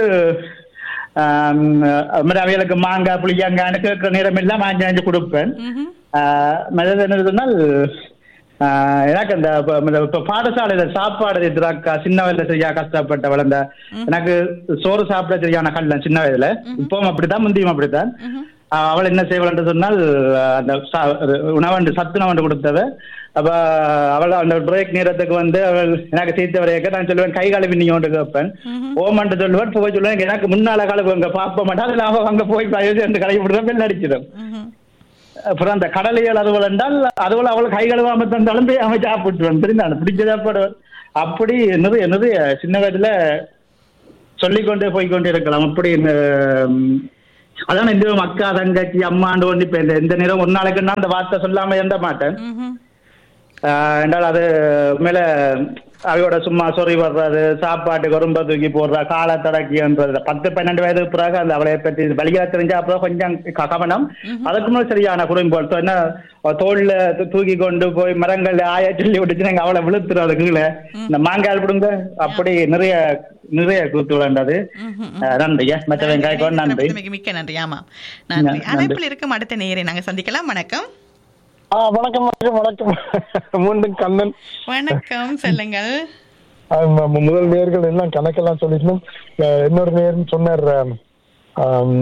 ஆம், மற்ற அவைகளுக்கு மாங்காய் புளியங்கான்னு கேட்கிற நேரம் எல்லாம் வாங்கி வாங்கி கொடுப்பேன் ம்ஹும். ஆஹ், மற்றது என்ன சொன்னால் ஆஹ், எனக்கு அந்த இப்ப- இந்த இப்ப பாடசாலையில சாப்பாடு எதிராக்கா சின்ன வயதுல சரியா கஷ்டப்பட்ட வளர்ந்த எனக்கு சோறு சாப்பிட சரியான கல்ல சின்ன வயதுல இப்பவும் அப்படித்தான் முந்தியும் அப்படித்தான் ஆஹ், அவள் என்ன செய்வாள் சொன்னால் ஆஹ், அந்த சா- அது உணவண்டு சத்து உணவண்டு கொடுத்தவ அப்ப அவள் அந்த பிரேக் நேரத்துக்கு வந்து அவள் எனக்கு சேர்த்து வரையக்க நான் சொல்லுவேன் கை கால பின்னி கொண்டு கேட்பேன் ஓமன்ட்டு சொல்லுவேன் போய் சொல்லுவேன் எனக்கு முன்னால காலம் அங்க பார்ப்ப மாட்டேன் அதில் அவன் அங்க போய் பயிர் அந்த கடை விடுறேன் பெல் அடிச்சிடும் ம்ஹும். அப்புறம் அந்த கடலையல் அதுவள் என்றால் அதுவள் அவள் கை கழுவாம தந்தாலும் போய் அவன் சாப்பிட்டுருவான் தெரிந்தாள் பிடிச்ச சாப்பாடுவான் அப்படி என்னது என்னது சின்ன வயதுல சொல்லிக்கொண்டே போய்க்கொண்டே இருக்கலாம் அப்படி இந்த ம், அதான் இந்த அக்கா தங்கச்சி அம்மாண்டு ஒன்று இப்ப இந்த இந்த நேரம் ஒரு நாளைக்கு நான் அந்த வார்த்தை சொல்லாம எந்த மாட்டேன் ம்ஹும். ஆஹ் என்றால் அது மேல அவையோட சும்மா சொறி வர்றது சாப்பாட்டுக்கு ரொம்ப தூக்கி போடுறா காலை தடக்கின்றது பத்து பன்னெண்டு வயது பிறகு அந்த அவளை பற்றி வழியா தெரிஞ்ச அப்புறம் கொஞ்சம் க- கவனம் அதுக்கு மேல சரியான குடும்பம் என்ன தோல்ல தூ- தூக்கி கொண்டு போய் மரங்கள்ல ஆய சொல்லி விட்டுச்சு நாங்க அவளை விழுத்துறோம் அது கீழே இந்த மாங்கால் பிடுங்க அப்படி நிறைய நிறைய கூத்து விளையாண்டது நன்றியா மற்ற வெங்காய்க்கோ நன்றி சிறப்பித்தமைக்கு மிக்க நன்றி ஆமாம் நன்றி நன்றி. அழைப்பில் இருக்கும் அடுத்த நேயரை நாங்க சந்திக்கலாம் வணக்கம் ஆ வணக்கம் வணக்கம் வணக்கம் மீண்டும் கண்ணன் வணக்கம் சொல்லுங்கள் ஆமா, மு- முதல் நேர்கள் எல்லாம் கணக்கெல்லாம் சொல்லிக்கணும் அஹ், இன்னொரு நேர்னு சொன்னார் ஆம், ஆம்,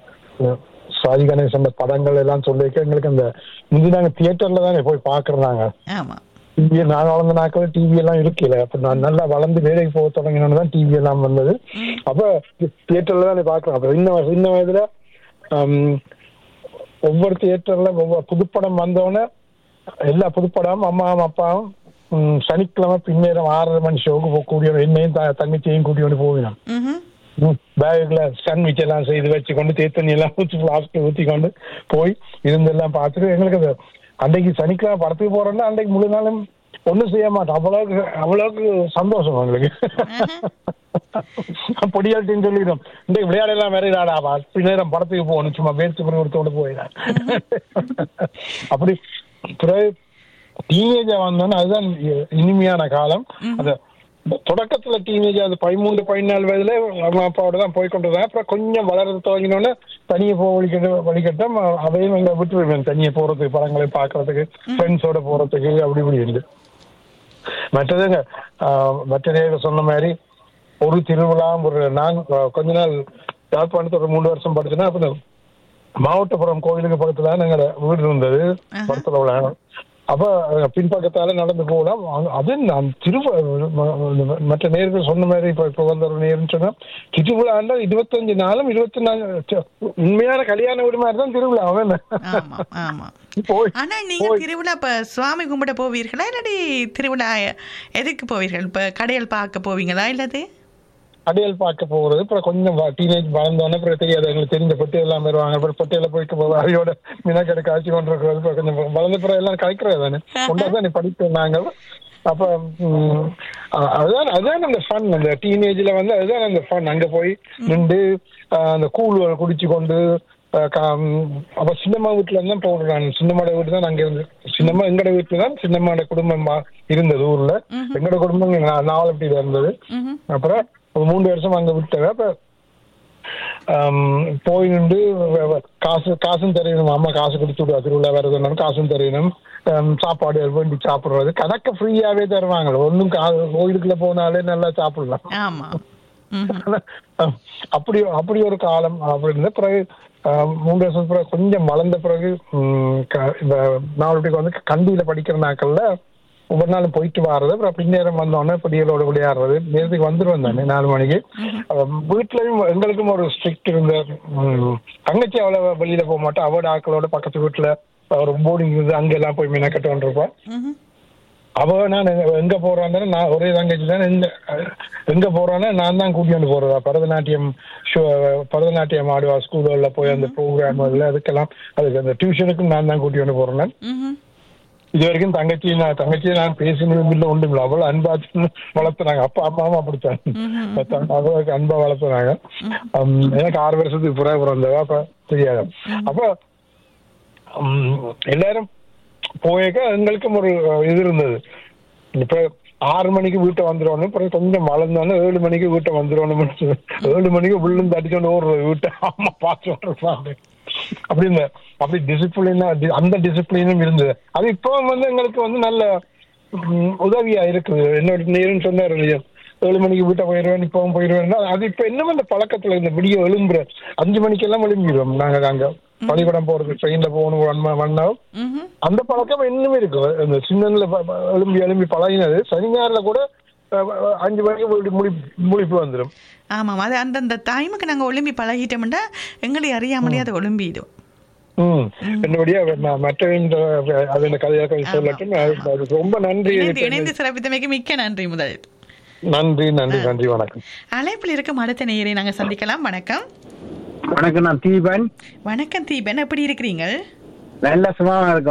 சாதி கணேசன் படங்கள் எல்லாம் சொல்லிக்க எங்களுக்கு அந்த முந்தி நாங்க தியேட்டர்ல தானே போய் பாக்குறாங்க ஆமா டிவி நான் வளர்ந்த நாட்கள் டிவி எல்லாம் இருக்கல அப்ப நான் நல்லா வளர்ந்து வேலைக்கு போக தொடங்கினோன்னு தான் டிவி எல்லாம் வந்தது அப்ப தியேட்டர்ல தான் பாக்குறேன் அப்ப சின்ன வய- சின்ன வயதுல ஆம், ஒவ்வொரு தியேட்டர்ல ஒவ்வொரு புதுப்படம் வந்தோடனே எல்லா புதுப்படமும் அம்மாவும் அப்பாவும் ம், சனிக்கிழமை பின்னேரம் ஆறரை மணி ஷோக்கு போக கூடிய என்னையும் த- தங்கச்சியையும் கூட்டி கொண்டு போவினோம் ம்ஹும். பேக்ல சாண்ட்விச் எல்லாம் செய்து வச்சு கொண்டு தேத்தண்ணி எல்லாம் ஊற்றி பிளாஸ்டிக் ஊற்றி கொண்டு போய் இருந்தெல்லாம் பார்த்துட்டு எங்களுக்கு அது அன்றைக்கு சனிக்கிழமை படத்துக்கு போறோம்னா அன்றைக்கு முழு நாளும் ஒண்ணும் செய்ய மாட்டோம் அவ்வளவுக்கு அவ்வளவுக்கு சந்தோஷம் எங்களுக்கு பொடியாட்டின்னு சொல்லிடும் இன்றைக்கு விளையாடலாம் வேறையாடாவா பின்னேரம் படத்துக்கு போகணும் சும்மா வேர்த்து பண்ணி கொடுத்தோடு போயிடான் அப்படி பிறகு டீனேஜா வந்தோன்னா அதுதான் இ- இனிமையான காலம் அந்த தொடக்கத்துல டீனேஜ் அது பதிமூன்று பதினாலு வயதுல அம்மா அப்பாவோட தான் போய் கொண்டு அப்புறம் கொஞ்சம் வளர்றது துவங்கினோடனே தனியே போக வழிகட்ட வழிகட்டம் அதையும் எங்க விட்டுருவேன் தனியே போறதுக்கு படங்களை பார்க்கறதுக்கு ஃப்ரெண்ட்ஸோட போறதுக்கு அப்படி இப்படி இருந்து மற்றதுங்க ஆஹ், மற்ற நேரம் சொன்ன மாதிரி ஒரு திருவிழா ஒரு நான் ஆஹ், கொஞ்ச நாள் யாழ்ப்பாணத்து ஒரு மூணு வருஷம் படிச்சுன்னா அப்ப இந்த மாவட்டபுரம் கோயிலுக்கு பக்கத்துல தான் எங்களோட வீடு இருந்தது படத்துல உள்ள அப்ப அஹ், பின்பக்கத்தால நடந்து போகலாம் அங்க- அது நான் திருவ ம- மற்ற நேர்கள் சொன்ன மாதிரி இப்ப இப்ப வந்த ஒரு நேரம் சொன்னா திருவிழாண்டா இருபத்தஞ்சு நாளும் இருபத்தி நாலு ச்ச, உண்மையான கல்யாண வீடு மாதிரி தான் திருவிழா அவன் ஆமா ஆமா போய் ஆனா நீங்க திருவிழா இப்ப சுவாமி கும்பிட போவீர்களா இல்லாட்டி திருவிழா எதுக்கு போவீர்கள் இப்ப கடையில் பார்க்க போவீங்களா இல்லது அடையல் பார்க்க போகிறது அப்புறம் கொஞ்சம் டீனேஜ் வளர்ந்தோன்னே அப்புறம் தெரியாது எங்களுக்கு தெரிஞ்ச பொட்டி எல்லாம் வருவாங்க அப்புறம் பொட்டியில போயிட்டு போவோம் அவையோட மினக்கடை காய்ச்சி கொண்டு இருக்கிறது அப்புறம் கொஞ்சம் வளர்ந்த பிறகு எல்லாம் கலைக்கிறது தானே கொண்டாதான் நீ படிப்போம் நாங்கள் அப்ப ம், அ- அதுதான் அதுதான் அந்த ஃபன் அந்த டீனேஜ்ல வந்து அதுதான் அந்த ஃபன் அங்க போய் நின்று அஹ், அந்த கூழ் குடிச்சு கொண்டு அஹ், கா- ம், அப்ப சின்னம்மா வீட்டுல இருந்தான் போடுறேன் நான் சின்னம்மாட வீட்டு தான் அங்க இருந்து சின்னம்மா எங்கட வீட்டுல தான் சின்னம்மாட குடும்பம் மா- இருந்தது ஊர்ல எங்கட குடும்பம் நா- நாவலப்பட்டியில இருந்தது அப்புறம் ஒரு மூன்று வருஷம் அங்க விட்டவ அப்ப ஆம், போய் நின்று வ- வ- காசு காசும் தெரியணும் அம்மா காசு கொடுத்து விடுவா திருவிழா வருதுன்னு காசும் தெரியணும் ஆம், சாப்பாடு வேண்டி சாப்பிடுறது கணக்க ஃப்ரீயாவே தருவாங்க ஒன்றும் கோயிலுக்குள்ள போனாலே நல்லா சாப்பிடலாம் ஆமா அஹ் அப்படி அப்படி ஒரு காலம் அப்படி இருந்த பிறகு அஹ், மூன்று வருஷம் பிறகு கொஞ்சம் வளர்ந்த பிறகு ம், க- இந்த நாவலுக்கு வந்து கண்டியில படிக்கிற நாட்கள்ல ஒவ்வொரு நாளும் போயிட்டு வர்றது அப்புறம் பின்னேரம் வந்தோடனே பிடிகளோட விளையாடுறது நேரத்துக்கு வந்துருவேன் தானே நாலு மணிக்கு அஹ், வீட்லயும் எங்களுக்கும் ஒரு ஸ்ட்ரிக்ட் இருந்த ம், தங்கச்சி அவ்வளவு வெளியில போக மாட்டோம் அவட ஆட்களோட பக்கத்து வீட்டுல ஒரு போர்டிங் இருந்து அங்கெல்லாம் போய் மெனக்கட்டு வந்துருப்போம் அவ நான் எங்க- எங்க போறான்னு நான் ஒரே தங்கச்சி தான் எங்க எங்க போறான்னா நான் தான் கூட்டிட்டு போறதா பரதநாட்டியம் ஷோ பரதநாட்டியம் ஆடுவா ஸ்கூல்ல போய் அந்த ப்ரோக்ராம் அதுல அதுக்கெல்லாம் அதுக்கு அந்த டியூஷனுக்கும் நான் தான் கூட்டிட்டு போறேன் இது வரைக்கும் தங்கச்சி நான் தங்கச்சியை நான் பேசினது இல்லை ஒன்றும் இல்லை அவ்வளவு அன்பா வளர்த்துனாங்க அப்பா அம்மாவும் அப்படித்தான் அவ்வளவு அன்பா வளர்த்துனாங்க ஹம், எனக்கு ஆறு வருஷத்துக்கு பிறகு பிறந்தவ அப்ப தெரியாது அப்ப ஹம், எல்லாரும் போயக்க எங்களுக்கும் ஒரு இது இருந்தது இப்ப ஆறு மணிக்கு வீட்டை வந்துடணும் பிறகு கொஞ்சம் வளர்ந்தோன்னு ஏழு மணிக்கு வீட்டை வந்துடணும் ஏழு மணிக்கு விழுந்து அடிச்சோன்னு ஓடுறது வீட்டை அம்மா பார்த்து ஓடுறாங்க அப்படி இந்த அப்படி டிசிப்ளினா அந்த டிசிப்ளினும் இருந்தது அது இப்போ வந்து எங்களுக்கு வந்து நல்ல ம், உதவியா இருக்குது என்னோட நேரம் சொன்னார் இல்லையா ஏழு மணிக்கு வீட்டை போயிடுவேன் இப்பவும் போயிடுவேன் அது இப்ப இன்னும் அந்த பழக்கத்துல இந்த விடிய எழும்புற அஞ்சு மணிக்கெல்லாம் எழும்பிடுவோம் நாங்க அங்க பள்ளிக்கூடம் போறது ட்ரெயின்ல போகணும் ஒன் ஒன் ஹவர் அந்த பழக்கம் இன்னும் இருக்கு இந்த சின்னன்ல ப- ப- எழும்பி எழும்பி பழகினது சனி ஞாயிறுல கூட அஹ், அஹ், அஞ்சு மணிக்கு முழி முழி முழிப்பு வந்துடும் ஆமாம் அது அந்தந்த டைமுக்கு நாங்க ஒளிம்பி பழகிட்டோம்னா எங்களை அறியாமலே அது ஒளிம்பிடும் ம் என்னபடியா ம- மற்றவங்க அது இந்த கதையாக சொல்லட்டும் அது- அதுக்கு ரொம்ப நன்றி இணைந்து இணைந்து சிறப்பித்தமைக்கு மிக்க நன்றி முதல் நன்றி நன்றி நன்றி வணக்கம் அழைப்பில் இருக்கும் அடுத்த நேயரை நாங்க சந்திக்கலாம் வணக்கம் வணக்கம் நான் தீபன் வணக்கம் தீபன் எப்படி இருக்கிறீங்க நல்ல சும்மா இருக்கும்